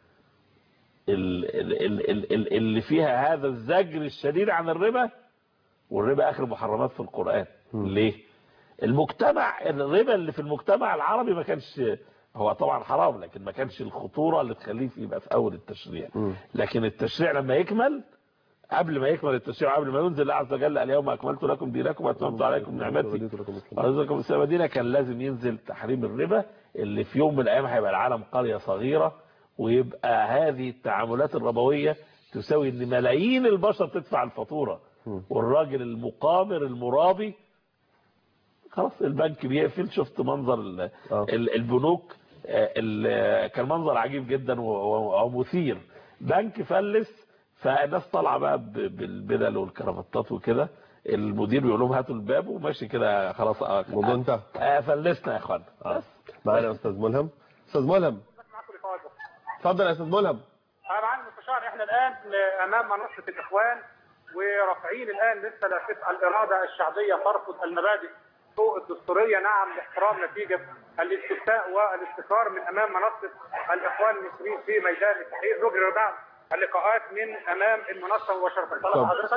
ال- ال- ال- ال- ال- اللي فيها هذا الزجر الشديد عن الربا والربا اخر محرمات في القران ليه المجتمع الربا اللي في المجتمع العربي ما كانش هو طبعا حرام لكن ما كانش الخطوره اللي تخليه يبقى في اول التشريع لكن التشريع لما يكمل قبل ما يكمل التشريع قبل ما ينزل الله عز وجل اليوم اكملت لكم دينكم واتممت عليكم نعمتي ورزقكم السلام دينا كان لازم ينزل تحريم الربا اللي في يوم من الايام هيبقى العالم قريه صغيره ويبقى هذه التعاملات الربويه تساوي ان ملايين البشر تدفع الفاتوره والراجل المقامر المرابي خلاص البنك بيقفل شفت منظر ال- ال- البنوك آه، ال- كان منظر عجيب جدا و- و- ومثير بنك فلس فالناس طالعه بقى ب- بالبدل والكرافتات وكده المدير بيقول لهم هاتوا الباب وماشي كده خلاص الموضوع انتهى آه فلسنا يا اخوانا بس معانا استاذ ملهم استاذ ملهم اتفضل يا استاذ ملهم انا معالي المستشار احنا الان امام منصه الاخوان ورافعين الان لسه لافت الاراده الشعبيه ترفض المبادئ فوق الدستوريه نعم لاحترام نتيجه الاستفتاء والاستقرار من امام منصه الاخوان المسلمين في ميدان التحرير نجري بعض اللقاءات من امام المنصه مباشره طلب طب. حضرتك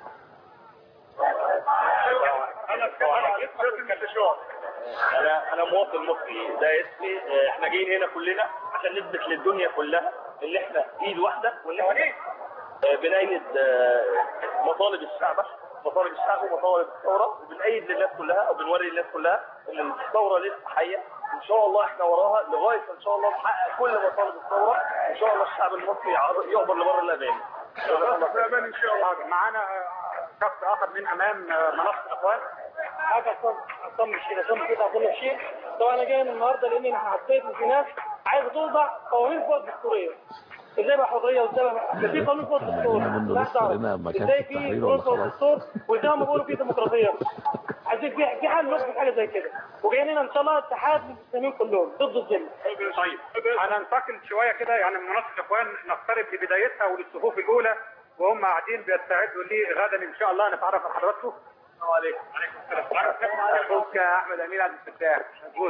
انا انا مواطن مصري ده اسمي آه، احنا جايين هنا كلنا عشان نثبت للدنيا كلها ان احنا ايد واحده وان احنا آه، بنأيد آه، مطالب الشعب مطالب الشعب ومطالب الثوره وبنأيد للناس كلها او بنوري للناس كلها ان الثوره لسه حيه ان شاء الله احنا وراها لغايه ان شاء الله نحقق كل مطالب الثوره ان شاء الله الشعب المصري يعر- يعبر لبر الامان امان ان شاء الله معانا آه، شخص اخر من امام آه، منصه الاخوان هذا عصام عصام الشيخ عصام كده عصام الشيخ طبعا انا جاي من النهارده لان انا حسيت ان في ناس عايز توضع قوانين فوق الدستوريه ازاي بقى حريه وازاي بقى ده في قانون فوق الدستور يعني منه لا لسه دعوة. لنا مكان ازاي في في التحرير قانون ولا فوق خلاص؟ الدستور وزي ما بيقولوا في ديمقراطيه عايزين في في حل نخبط حاجه زي كده وجايين لنا ان شاء الله اتحاد المسلمين كلهم ضد الظلم طيب هننتقل شويه كده يعني من منصه الاخوان نقترب لبدايتها وللصفوف الاولى وهم قاعدين بيستعدوا لغدا ان شاء الله نتعرف على حضراتكم السلام عليكم وعليكم السلام اخوك احمد امين عبد الفتاح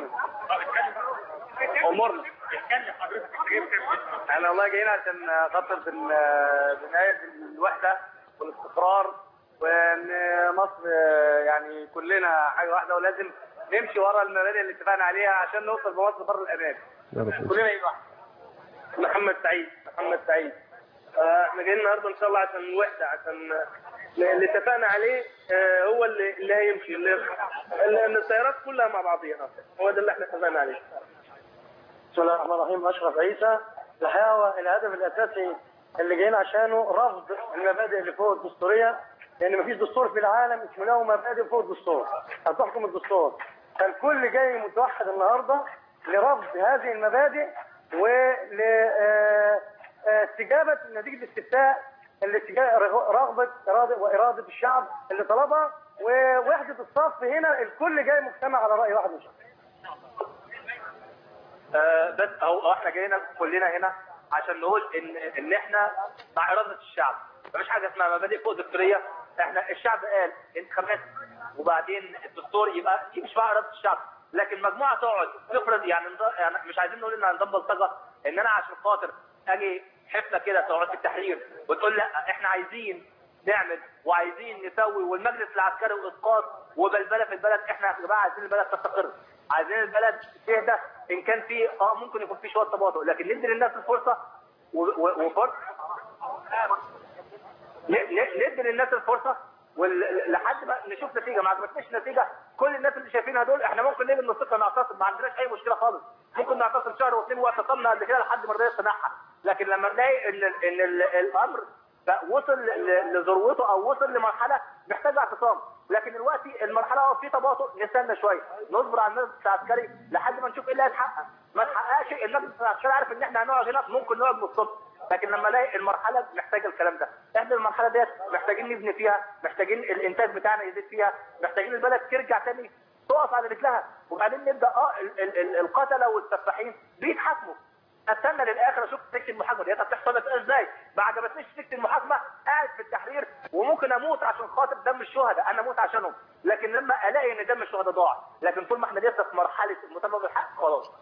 امورنا احنا والله جايين عشان خاطر بن- بنايه الوحده والاستقرار وان مصر يعني كلنا حاجه واحده ولازم نمشي ورا المبادئ اللي اتفقنا عليها عشان نوصل بمصر بر الامان يا رب كلنا ايد واحده محمد سعيد محمد سعيد آه، احنا جايين النهارده ان شاء الله عشان الوحده عشان آه، اللي اتفقنا عليه آه، هو اللي اللي هيمشي اللي اللي- ان السيارات كلها مع بعضيها هو ده اللي احنا اتفقنا عليه بسم الله الرحمن الرحيم اشرف عيسى الحقيقه هو الهدف الاساسي اللي جايين عشانه رفض المبادئ اللي فوق الدستوريه لان مفيش دستور في العالم اسمه له مبادئ فوق الدستور هتحكم الدستور فالكل جاي متوحد النهارده لرفض هذه المبادئ ولاستجابه نتيجه الاستفتاء اللي استجا- رغ- رغبه اراده واراده الشعب اللي طلبها ووحده الصف هنا الكل جاي مجتمع على راي واحد ان شاء الله آه، بس او أو احنا جايين كلنا هنا عشان نقول ان ان احنا مع اراده الشعب مفيش حاجه اسمها مبادئ فوق دستوريه احنا الشعب قال انتخابات وبعدين الدستور يبقى دي مش مع اراده الشعب لكن مجموعه تقعد تفرض يعني, نض- يعني مش عايزين نقول ان هنضم بلطجه ان انا عشان خاطر اجي حفله كده تقعد في التحرير وتقول لا احنا عايزين نعمل وعايزين نسوي والمجلس العسكري واسقاط وبلبله في البلد احنا يا جماعه عايزين البلد تستقر عايزين البلد تهدى ان كان في اه ممكن يكون في شويه تباطؤ لكن ندي للناس الفرصه و- و- وفرصه ن- ن- ندي للناس الفرصه وال- لحد ما نشوف نتيجه ما عجبتناش نتيجه كل الناس اللي شايفينها دول احنا ممكن نيجي نستقر نعتصم ما عندناش اي مشكله خالص ممكن نعتصم شهر واثنين واعتصمنا قبل كده لحد ما رضينا نتنحى لكن لما نلاقي ان ال- ان ال- الامر بقى وصل ل- لذروته او وصل لمرحله محتاج اعتصام لكن دلوقتي المرحله اه في تباطؤ نستنى شويه نصبر على الناس العسكري لحد ما نشوف ايه اللي هيتحقق ما تحققش الناس العسكري عارف ان احنا هنقعد هنا ممكن نقعد للصبح لكن لما الاقي المرحله محتاجه الكلام ده احنا المرحله ديت محتاجين نبني فيها محتاجين الانتاج بتاعنا يزيد فيها محتاجين البلد ترجع تاني تقف على رجلها وبعدين نبدا اه ال- ال- ال- القتله والسفاحين بيتحاكموا استنى للاخر اشوف نتيجه المحاكمه ديت هتحصل ازاي ما عجبتنيش نتيجه المحاكمه قاعد في التحرير وممكن اموت عشان خاطر دم الشهداء انا اموت عشانهم لكن لما الاقي ان دم الشهداء ضاع لكن طول ما احنا لسه في مرحله المطالبه بالحق خلاص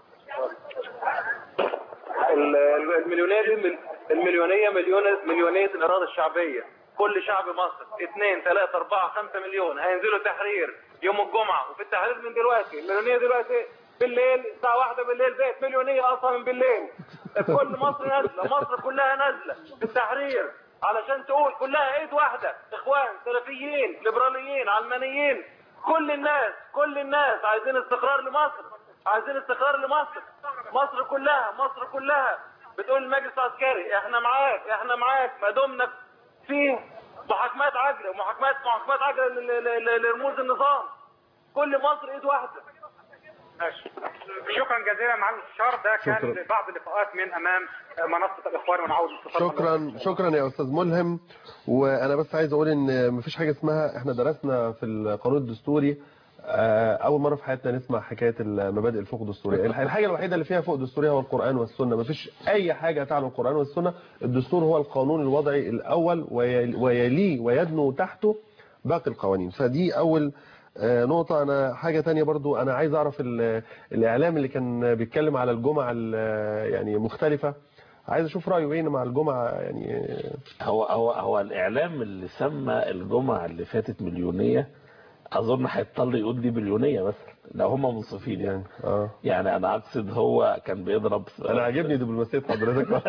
ال- ال- المليونية دي مل- المليونية مليون مليونية الإرادة الشعبية كل شعب مصر اثنين ثلاثة أربعة خمسة مليون هينزلوا تحرير يوم الجمعة وفي التحرير من دلوقتي المليونية دلوقتي بالليل الساعة واحدة بالليل بقت مليونية أصلا من بالليل كل مصر نازلة مصر كلها نازلة في التحرير علشان تقول كلها ايد واحدة اخوان سلفيين ليبراليين علمانيين كل الناس كل الناس عايزين استقرار لمصر عايزين استقرار لمصر مصر كلها مصر كلها بتقول المجلس العسكري احنا معاك احنا معاك ما دمنا في محاكمات عاجله ومحاكمات محاكمات عاجله ل- ل- ل- لرموز النظام كل مصر ايد واحده ماشي. شكرا جزيلا معالي المستشار ده كان شكرا. بعض اللقاءات من امام منصه الاخوان ونعود الاتصال شكرا شكرا يا استاذ ملهم وانا بس عايز اقول ان مفيش حاجه اسمها احنا درسنا في القانون الدستوري آه، اول مره في حياتنا نسمع حكايه المبادئ الفوق دستوريه الح- الحاجه الوحيده اللي فيها فوق دستوريه هو القران والسنه مفيش اي حاجه تعلو القران والسنه الدستور هو القانون الوضعي الاول ويل- ويليه ويدنو تحته باقي القوانين فدي اول آه، نقطة أنا حاجة تانية برضو أنا عايز أعرف ال- الإعلام اللي كان بيتكلم على الجمعة ال- يعني مختلفة عايز أشوف رأيه إيه مع الجمعة يعني هو هو هو الاعلام اللي سمى الجمعه اللي فاتت مليونيه اظن هيضطر يقول دي بليونيه بس لو هم منصفين يعني اه يعني انا اقصد هو كان بيضرب أنا عاجبني دبلوماسية حضرتك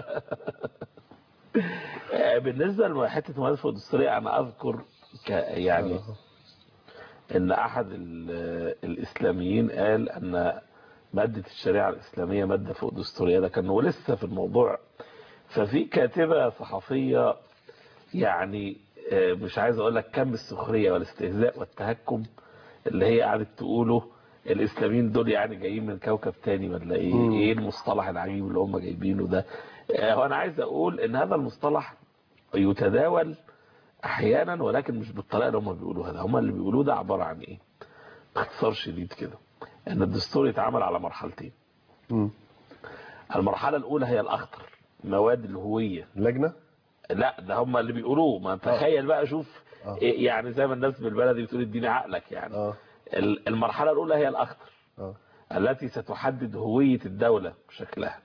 آه، بالنسبه لحته مؤلفه الدستوريه انا اذكر ك يعني ان احد ال- الاسلاميين قال ان ماده الشريعه الاسلاميه ماده فوق دستوريه ده كان ولسه في الموضوع ففي كاتبه صحفيه يعني آه، مش عايز اقول لك كم السخريه والاستهزاء والتهكم اللي هي قعدت تقوله الاسلاميين دول يعني جايين من كوكب تاني ولا ايه مم. ايه المصطلح العجيب اللي هم جايبينه ده آه، وانا عايز اقول ان هذا المصطلح يتداول احيانا ولكن مش بالطريقه اللي هم بيقولوها ده هم اللي بيقولوه ده عباره عن ايه باختصار شديد كده ان الدستور يتعامل على مرحلتين مم. المرحله الاولى هي الاخطر مواد الهويه لجنه لا ده هم اللي بيقولوه ما تخيل بقى شوف آه. إيه يعني زي ما الناس بالبلدي بتقول اديني عقلك يعني اه ال- المرحله الاولى هي الاخطر اه التي ستحدد هويه الدوله بشكلها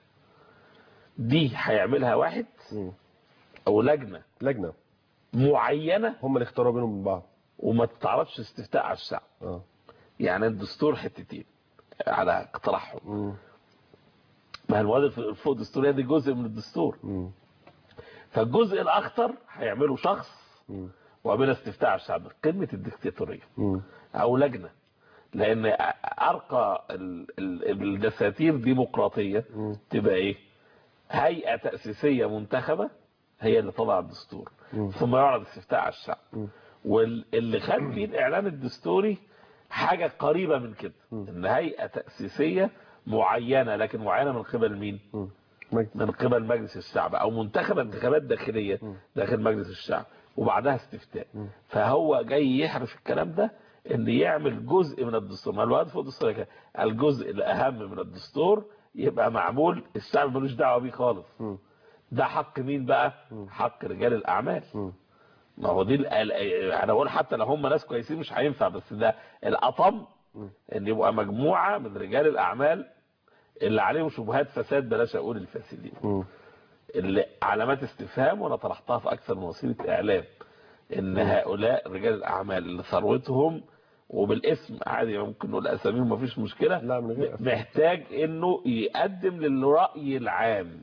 دي هيعملها واحد مم. او لجنه لجنه معينه هم اللي اختاروا بينهم من بعض وما تتعرضش استفتاء على الشعب اه يعني الدستور حتتين على اقتراحهم مم. ما هي المواد الف- فوق الدستوريه دي جزء من الدستور مم. فالجزء الاخطر هيعمله شخص مم. وعملها استفتاء على الشعب قمه الدكتاتوريه مم. او لجنه لان ارقى ال- ال- الدساتير ديمقراطيه مم. تبقى ايه هيئه تاسيسيه منتخبه هي اللي طلع الدستور مم. ثم يعرض استفتاء على الشعب مم. واللي خد فيه الاعلان الدستوري حاجه قريبه من كده ان هيئه تاسيسيه معينه لكن معينه من قبل مين مم. مجلس. من قبل مجلس الشعب او منتخبه انتخابات داخليه داخل مجلس الشعب وبعدها استفتاء فهو جاي يحرف الكلام ده ان يعمل جزء من الدستور ما الوقت فوق الدستور كده الجزء الاهم من الدستور يبقى معمول الشعب ملوش دعوه بيه خالص مم. ده حق مين بقى حق رجال الاعمال مم. ما هو دي ال- ال- انا بقول حتى لو هم ناس كويسين مش هينفع بس ده الاطم ان يبقى مجموعه من رجال الاعمال اللي عليهم شبهات فساد بلاش اقول الفاسدين مم. اللي علامات استفهام وانا طرحتها في اكثر من وسيله اعلام ان هؤلاء رجال الاعمال اللي ثروتهم وبالاسم عادي ممكن نقول اساميهم مفيش مشكله لا من غير أسامي. محتاج انه يقدم للراي العام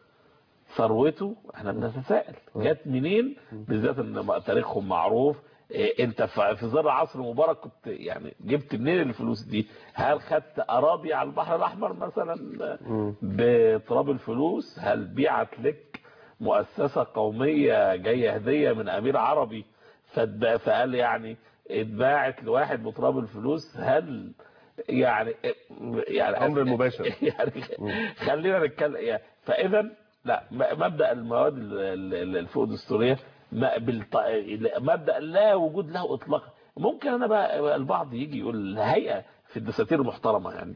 ثروته احنا بنتساءل جت منين بالذات ان تاريخهم معروف إيه انت في في ظل عصر مبارك كنت يعني جبت منين الفلوس دي هل خدت اراضي على البحر الاحمر مثلا بتراب الفلوس هل بيعت لك مؤسسة قومية جاية هدية من امير عربي فاتباع- فقال يعني اتباعت لواحد بتراب الفلوس هل يعني يعني أمر مباشر. يعني خلينا نتكلم يعني فاذا لا م- مبدا المواد ال- ال- ال- الفوق الدستوريه ما- بالط- مبدا لا وجود له اطلاقا ممكن انا بقى البعض يجي يقول الهيئه في الدساتير المحترمه يعني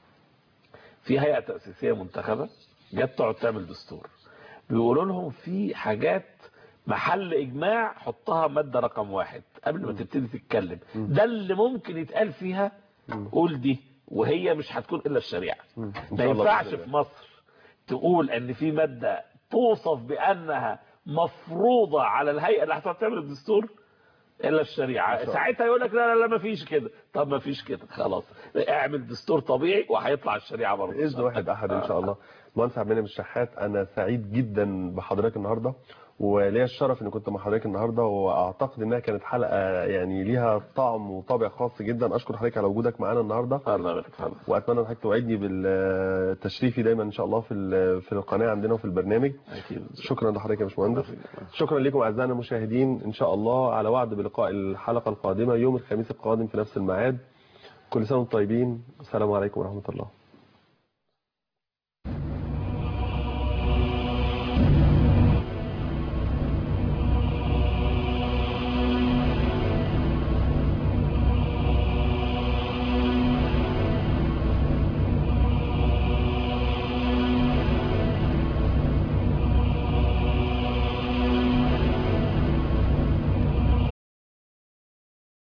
في هيئه تاسيسيه منتخبه جت تقعد تعمل دستور بيقولوا لهم في حاجات محل اجماع حطها ماده رقم واحد قبل ما تبتدي تتكلم ده اللي ممكن يتقال فيها قول دي وهي مش هتكون الا الشريعه إن ما شاء الله ينفعش بإذن الله. في مصر تقول ان في ماده توصف بانها مفروضه على الهيئه اللي هتقعد تعمل الدستور الا الشريعه ساعتها يقول لك لا لا لا ما فيش كده طب ما فيش كده خلاص اعمل دستور طبيعي وهيطلع الشريعه برضه باذن واحد احد ان شاء الله مهندس عبد المنعم الشحات انا سعيد جدا بحضرتك النهارده وليا الشرف ان كنت مع حضرتك النهارده واعتقد انها كانت حلقه يعني ليها طعم وطابع خاص جدا اشكر حضرتك على وجودك معانا النهارده الله يبارك فيك واتمنى ان حضرتك توعدني بالتشريفي دايما ان شاء الله في ال- في القناه عندنا وفي البرنامج اكيد شكرا لحضرتك يا باشمهندس شكرا لكم اعزائنا المشاهدين ان شاء الله على وعد بلقاء الحلقه القادمه يوم الخميس القادم في نفس الميعاد كل سنه وانتم طيبين السلام عليكم ورحمه الله